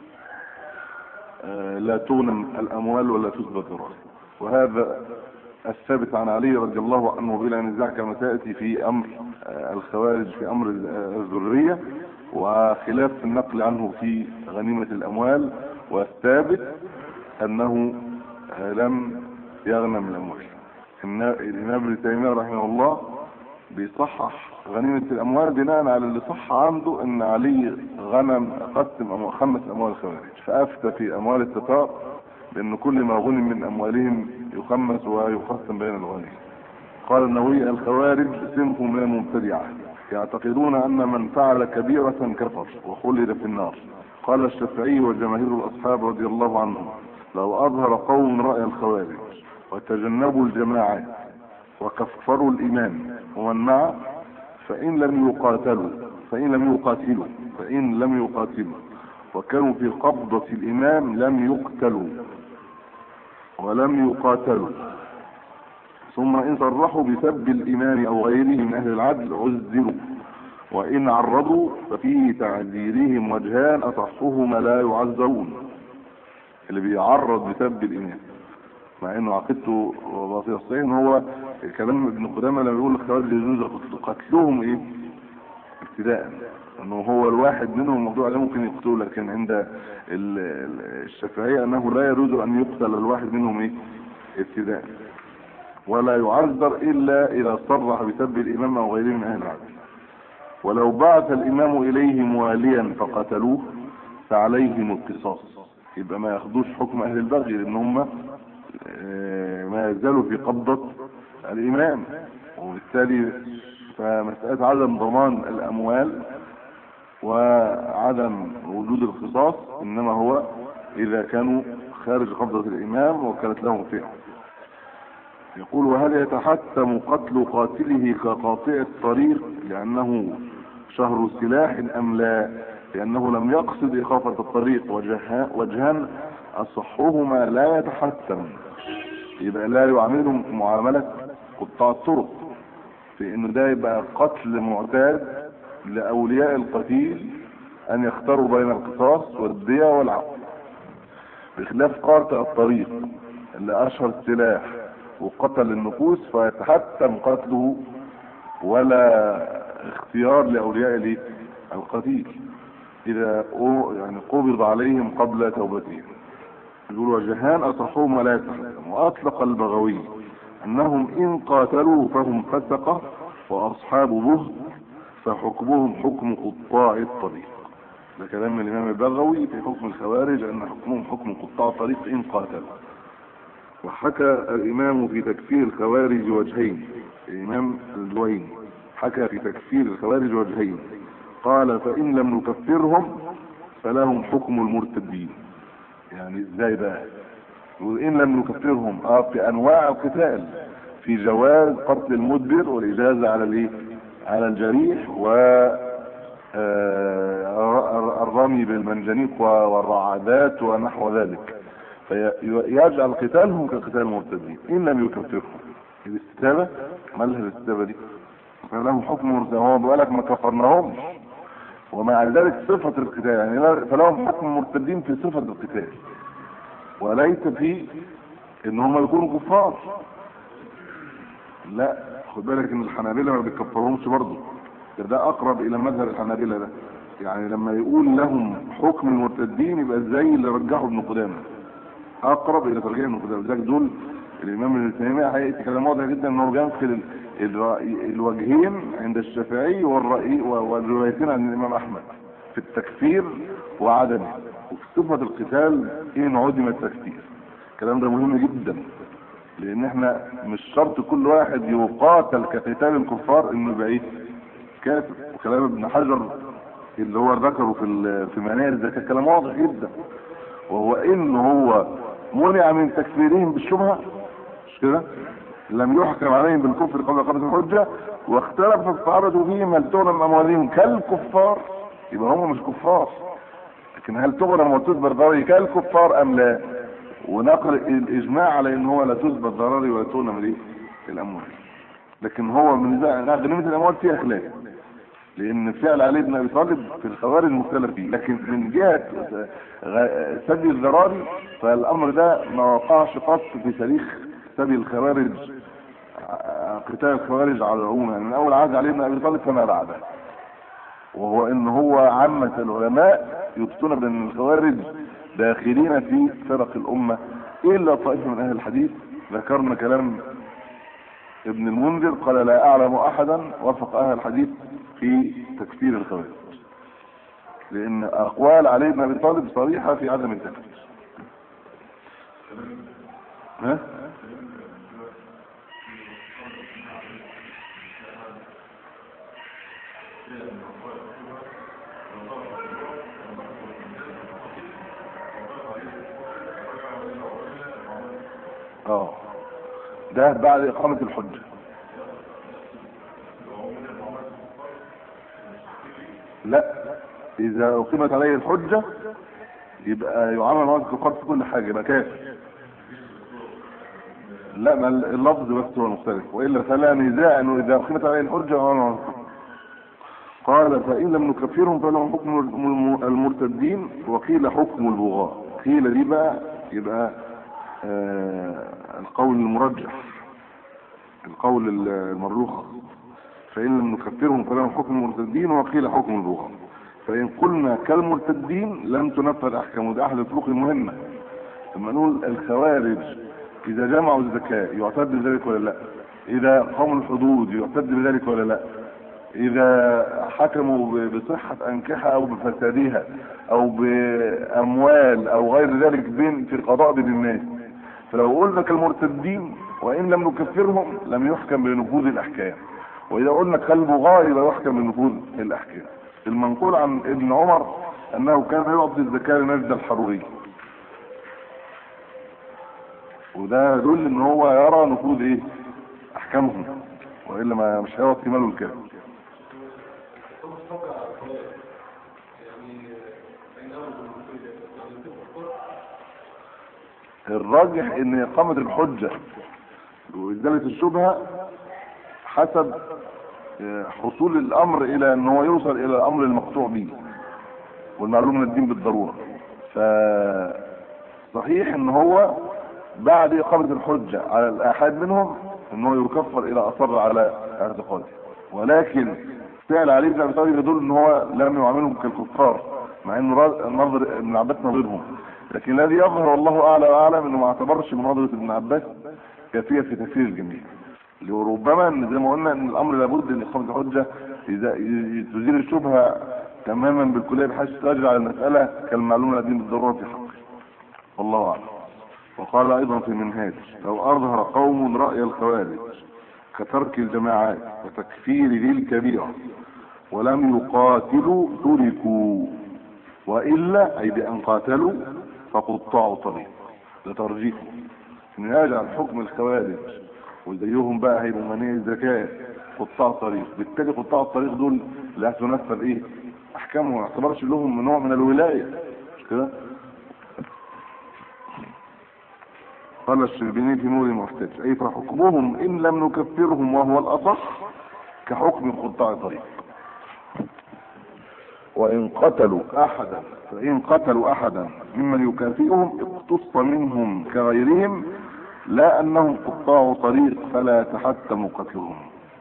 آه، لا تغنم الاموال ولا تسبى الذراري وهذا الثابت عن علي رضي الله عنه بلا نزاع كما تأتي في أمر آه، الخوارج في أمر آه، الذرية وخلاف النقل عنه في غنيمة الأموال والثابت أنه آه، لم يغنم الأموال إن- الإمام ابن تيمية رحمه الله بيصحح غنيمة الأموال بناء على اللي صح عنده أن علي غنم قسم أموال خمس أموال الخوارج فأفتى في أموال التتار بأن كل ما غنم من أموالهم يخمس ويقسم بين الغني قال النووي الخوارج صنف من المبتدعة يعتقدون أن من فعل كبيرة كفر وخلد في النار قال الشافعي وجماهير الأصحاب رضي الله عنهم لو أظهر قوم رأي الخوارج وتجنبوا الجماعات وكفروا الإمام ومن معه فإن لم يقاتلوا فإن لم يقاتلوا فإن لم يقاتلوا وكانوا في قبضة الإمام لم يقتلوا ولم يقاتلوا ثم إن صرحوا بسب الإمام أو غيره من أهل العدل عزلوا وإن عرضوا ففي تعذيرهم وجهان أصحهما لا يعذرون اللي بيعرض بسب الإمام مع انه عقيدته باطله صحيح ان هو كلام ابن قدامه لما يقول الخوارج يجوز قتل- قتلهم ايه ابتداء انه هو الواحد منهم الموضوع ده ممكن يقتله لكن عند ال- ال- الشافعيه انه لا يجوز ان يقتل الواحد منهم ايه ابتداء ولا يعذر الا اذا صرح بسب الامام او غيره من اهل العدل ولو بعث الامام اليهم واليا فقتلوه فعليهم القصاص يبقى ما ياخدوش حكم اهل البغي لان هم آه، ما يزالوا في قبضة الامام وبالتالي فمسألة عدم ضمان الاموال وعدم وجود القصاص انما هو اذا كانوا خارج قبضة الامام وكانت لهم فئة يقول وهل يتحتم قتل قاتله كقاطع الطريق لأنه شهر سلاح أم لا لأنه لم يقصد إخافة الطريق وجها- وجهان أصحهما لا يتحتم يبقى لا يعاملهم معاملة قطاع الطرق في انه ده يبقى قتل معتاد لأولياء القتيل أن يختاروا بين القصاص والدية والعفو بخلاف قاطع الطريق اللي أشهر السلاح وقتل النفوس فيتحتم قتله ولا اختيار لأولياء الايه؟ القتيل إذا أو- يعني قبض عليهم قبل توبتهم يقول وجهان أصحهم لا يتحتم وأطلق البغوي أنهم إن قاتلوا فهم فسقة وأصحاب بهت فحكمهم حكم قطاع الطريق ده كلام من الإمام البغوي في حكم الخوارج أن حكمهم حكم قطاع الطريق إن قاتلوا وحكى الإمام في تكفير الخوارج وجهين الإمام الجويني حكى في تكفير الخوارج وجهين قال فإن لم نكفرهم فلهم حكم المرتدين يعني ازاي بقى وإن لم نكفرهم اه في أنواع القتال في جواز قتل المدبر والإجازة على الايه على الجريح و آه، الرمي بالمنجنيق والرعادات ونحو ذلك فيجعل قتالهم كقتال المرتدين ان لم يكفرهم الاستتابة مالها الاستتابة دي فلهم حكم مرتد هو بيقول لك ما كفرناهمش ومع ذلك صفة القتال يعني لا- فلهم حكم مرتدين في صفة القتال وليس في ان هم يكونوا كفار لا خد بالك ان الحنابلة ما بيكفرهمش برضه ده, ده اقرب الى مذهب الحنابلة ده يعني لما يقول لهم حكم المرتدين يبقى زي اللي رجحوا ابن قدامه اقرب الى ترجيح ابن قدامه ذاك دول الامام ابن تيميه هيئه كلام واضح جدا انه بينقل ال- الرأي- الوجهين عند الشافعي والرأي والروايتين عن الامام احمد في التكفير وعدمه وفي صفه القتال ان عدم التكفير الكلام ده مهم جدا لان احنا مش شرط كل واحد يقاتل كقتال الكفار انه يبقى ايه كافر وكلام ابن حجر اللي هو ذكره في ال- في مناهج ده كان كلام واضح جدا وهو ان هو منع من تكفيرهم بالشبهه مش كده لم يحكم عليهم بالكفر قبل قامة الحجة واختلف الصحابة فيهم هل تغنم أموالهم كالكفار يبقى هم مش كفار لكن هل تغنم وتثبت ضرري كالكفار أم لا ونقل الإجماع على إن هو لا تثبت ضرري ولا تغنم ليه الأموال لكن هو من ذا- غنيمة الأموال فيها خلاف لأن فعل علي بن أبي طالب في الخوارج مختلف فيه لكن من جهة غ- سبي الذراري فالأمر ده ما وقعش قط في تاريخ سبي الخوارج ع- قتال الخوارج على العموم يعني من أول عهد علي بن أبي طالب فما بعده وهو ان هو عامة العلماء يفتون بان الخوارج داخلين في فرق الامة الا طائفة من اهل الحديث ذكرنا كلام ابن المنذر قال لا اعلم احدا وفق اهل الحديث في تكفير الخوارج لان اقوال علي بن ابي طالب صريحة في عدم التكفير ها اه ده بعد اقامة الحجة لا اذا اقيمت عليه الحجة يبقى يعامل معاه الكفار في كل حاجة يبقى كافر لا ما اللفظ بس هو المختلف والا فلا نزاع انه اذا اقيمت عليه الحجة يعامل معاه الكفار قال فإن لم نكفرهم فلهم حكم الم- المرتدين وقيل حكم البغاة قيل دي بقى يبقى آه القول المرجح القول ال- المرجوح فإن لم نكفرهم فلهم حكم المرتدين وقيل حكم البغاة فإن قلنا كالمرتدين لم تنفذ أحكام ده أحد الفروق المهمة لما نقول الخوارج إذا جمعوا الزكاة يعتد بذلك ولا لا إذا قاموا الحدود يعتد بذلك ولا لا إذا حكموا ب- بصحة أنكحة أو بفسادها أو بأموال أو غير ذلك بين في القضاء بين الناس فلو قلنا كالمرتدين وإن لم نكفرهم لم يحكم بنفوذ الأحكام وإذا قلنا كالبغاة يبقى يحكم بنفوذ الأحكام المنقول عن ابن عمر أنه كان يعطي الزكاة لنجد الحروري وده يدل ان هو يرى نفوذ ايه احكامهم والا ما مش هيعطي ماله الكامل الراجح ان اقامة الحجة وازالة الشبهة حسب آه، حصول الامر الى ان هو يوصل الى الامر المقطوع به والمعلوم من الدين بالضرورة فصحيح ان هو بعد اقامة الحجة على الاحاد منهم ان هو يكفر الى اصر على اعتقاده ولكن فعل علي بن ابي طالب يدل ان هو لم يعاملهم كالكفار مع انه را- نظر ابن عباس نظرهم لكن الذي يظهر والله اعلى واعلم انه ما اعتبرش مناظرة ابن عباس كافية في تفسير الجميع وربما ان زي ما قلنا ان الامر لابد ان اقامة الحجة اذا ي- تزيل الشبهة تماما بالكلية بحيث تجعل المسألة كالمعلومة الدين بالضرورة في حقه والله اعلم وقال ايضا في المنهاج لو اظهر قوم رأي الخوارج كترك الجماعات وتكفير ذي الكبيرة ولم يقاتلوا تركوا وإلا أي بأن قاتلوا فقطعوا طريق ده ترجيح إن يجعل حكم الخوارج وزيهم بقى هيبقوا منيع الزكاة قطاع طريق بالتالي قطاع الطريق دول لا هتنفذ ايه احكامهم ما يعتبرش لهم نوع من الولاية مش كده قال الشربيني في نور المحتاج اي فحكمهم ان لم نكفرهم وهو الاصح كحكم قطاع طريق وان قتلوا احدا فان قتلوا احدا ممن يكافئهم اقتص منهم كغيرهم لا انهم قطاع طريق فلا يتحتم قتلهم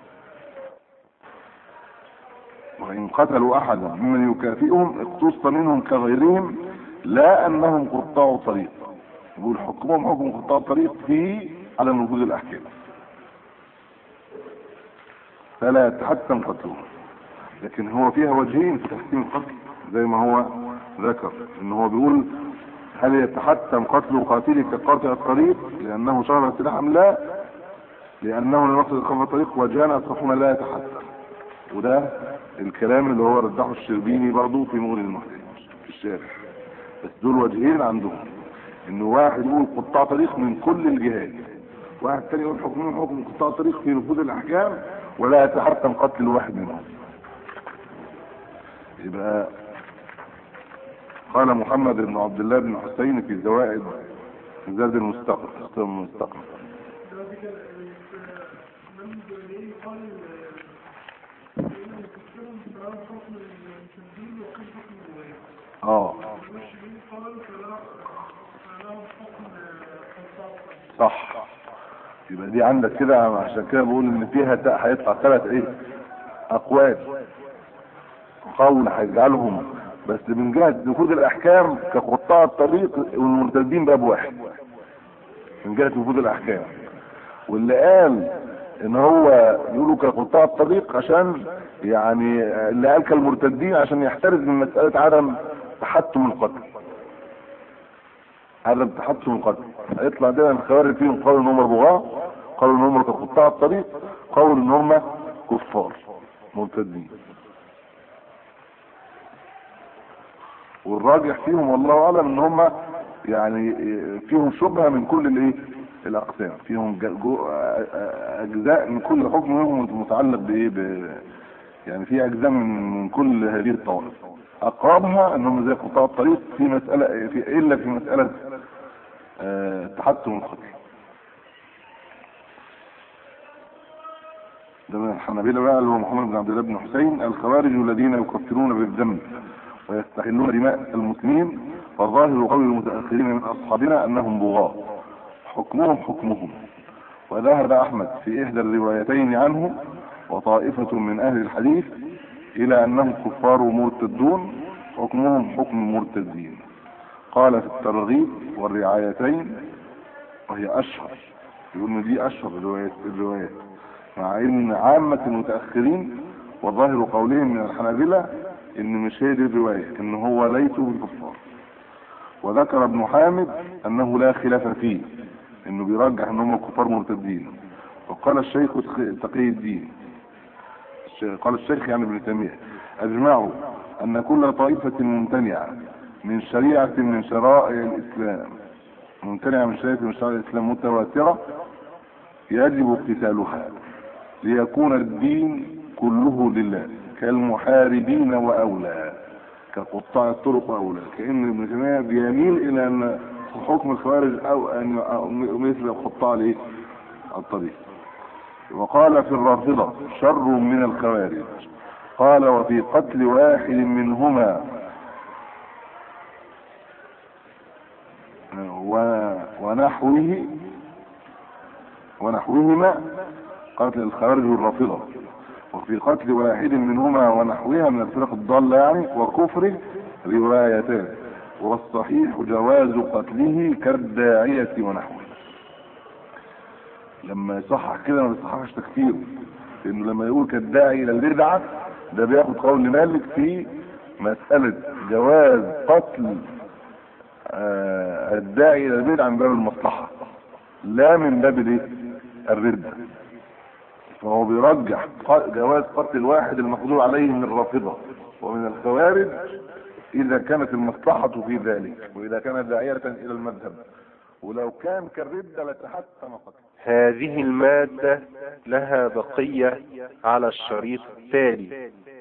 وإن قتلوا أحدا ممن يكافئهم اقتص منهم كغيرهم لا أنهم قطاع طريق يقول حكمهم حكم قطاع طريق في على نفوذ الأحكام فلا يتحتم قتلهم لكن هو فيها وجهين في تحكيم القتل زي ما هو ذكر ان هو بيقول هل يتحتم قتل قاتله كقاطع الطريق لأنه شرب السلاح أم لا لأنه لم يقصد قطع الطريق وجهان أصحهما لا يتحتم وده الكلام اللي هو رجحه الشربيني برضه في مغني المحتاج في الشارع بس دول وجهين عندهم انه واحد يقول قطاع طريق من كل الجهات واحد تاني يقول حكمهم حكم قطاع طريق في نفوذ الاحكام ولا يتحتم قتل الواحد منهم يبقى قال محمد بن عبد الله بن حسين في زوائد زاد المستقر المستقر اه صح يبقى دي عندك كده عشان كده بقول ان فيها تا- هيطلع ثلاث ايه اقوال قول هيجعلهم بس من جهه نفوذ الاحكام كقطاع الطريق والمرتدين باب واحد من جهه نفوذ الاحكام واللي قال ان هو يقولوا كقطاع الطريق عشان يعني اللي قال كالمرتدين عشان يحترز من مساله عدم تحتم القتل عدم تحتم القتل هيطلع ده الخوارج فيهم قول ان هم بغاة قول ان هم كقطاع الطريق قول ان هم كفار مرتدين والراجح فيهم والله اعلم ان هم يعني فيهم شبهه من كل الايه الاقسام فيهم ج- جو- اجزاء من كل حكم منهم متعلق بايه ب يعني في اجزاء من من كل هذه الطوائف اقربها انهم زي قطاع الطريق في مساله في الا في مساله آه، تحتم القتل ده من الحنابلة بقى اللي هو محمد بن عبد الله بن حسين الخوارج الذين يكفرون بالذنب ويستحلون دماء المسلمين فالظاهر قول المتأخرين من أصحابنا أنهم بغاة حكمهم حكمهم وذهب أحمد في إحدى الروايتين عنه وطائفة من أهل الحديث إلى أنهم كفار مرتدون حكمهم حكم المرتدين قال في الترغيب والرعايتين وهي أشهر يقول إن دي أشهر الروايات الروايات مع ان عامة المتأخرين وظاهر قولهم من الحنابلة ان مش هي دي الرواية ان هو ليسوا بالكفار وذكر ابن حامد انه لا خلاف فيه انه بيرجح ان هم كفار مرتدين وقال الشيخ تقي الدين الشيخ- قال الشيخ يعني ابن تيمية اجمعوا ان كل طائفة ممتنعة من شريعة من شرائع الاسلام ممتنعة من شريعة من شرائع الاسلام متواترة يجب قتالها ليكون الدين كله لله كالمحاربين واولى كقطاع الطرق واولى كان ابن تيميه بيميل الى ان حكم الخوارج او ان أو مثل قطاع الايه الطريق وقال في الرافضه شر من الخوارج قال وفي قتل واحد منهما و- ونحوه ونحوهما قتل الخوارج والرافضة وفي قتل واحد منهما ونحوها من الفرق الضالة يعني وكفره روايتان والصحيح جواز قتله كالداعية ونحوه لما يصحح كده ما بيصححش تكفيره لانه لما يقول كالداعي الى البدعة ده بياخد قول مالك في مسألة جواز قتل آه، الداعي الى البدعة من باب المصلحة لا من باب الايه الردة فهو بيرجح ق- جواز قتل الواحد المقدور عليه من الرافضة ومن الخوارج إذا كانت المصلحة في ذلك وإذا كانت داعية إلى المذهب ولو كان كالردة لتحتم قتله هذه المادة لها بقية على الشريط التالي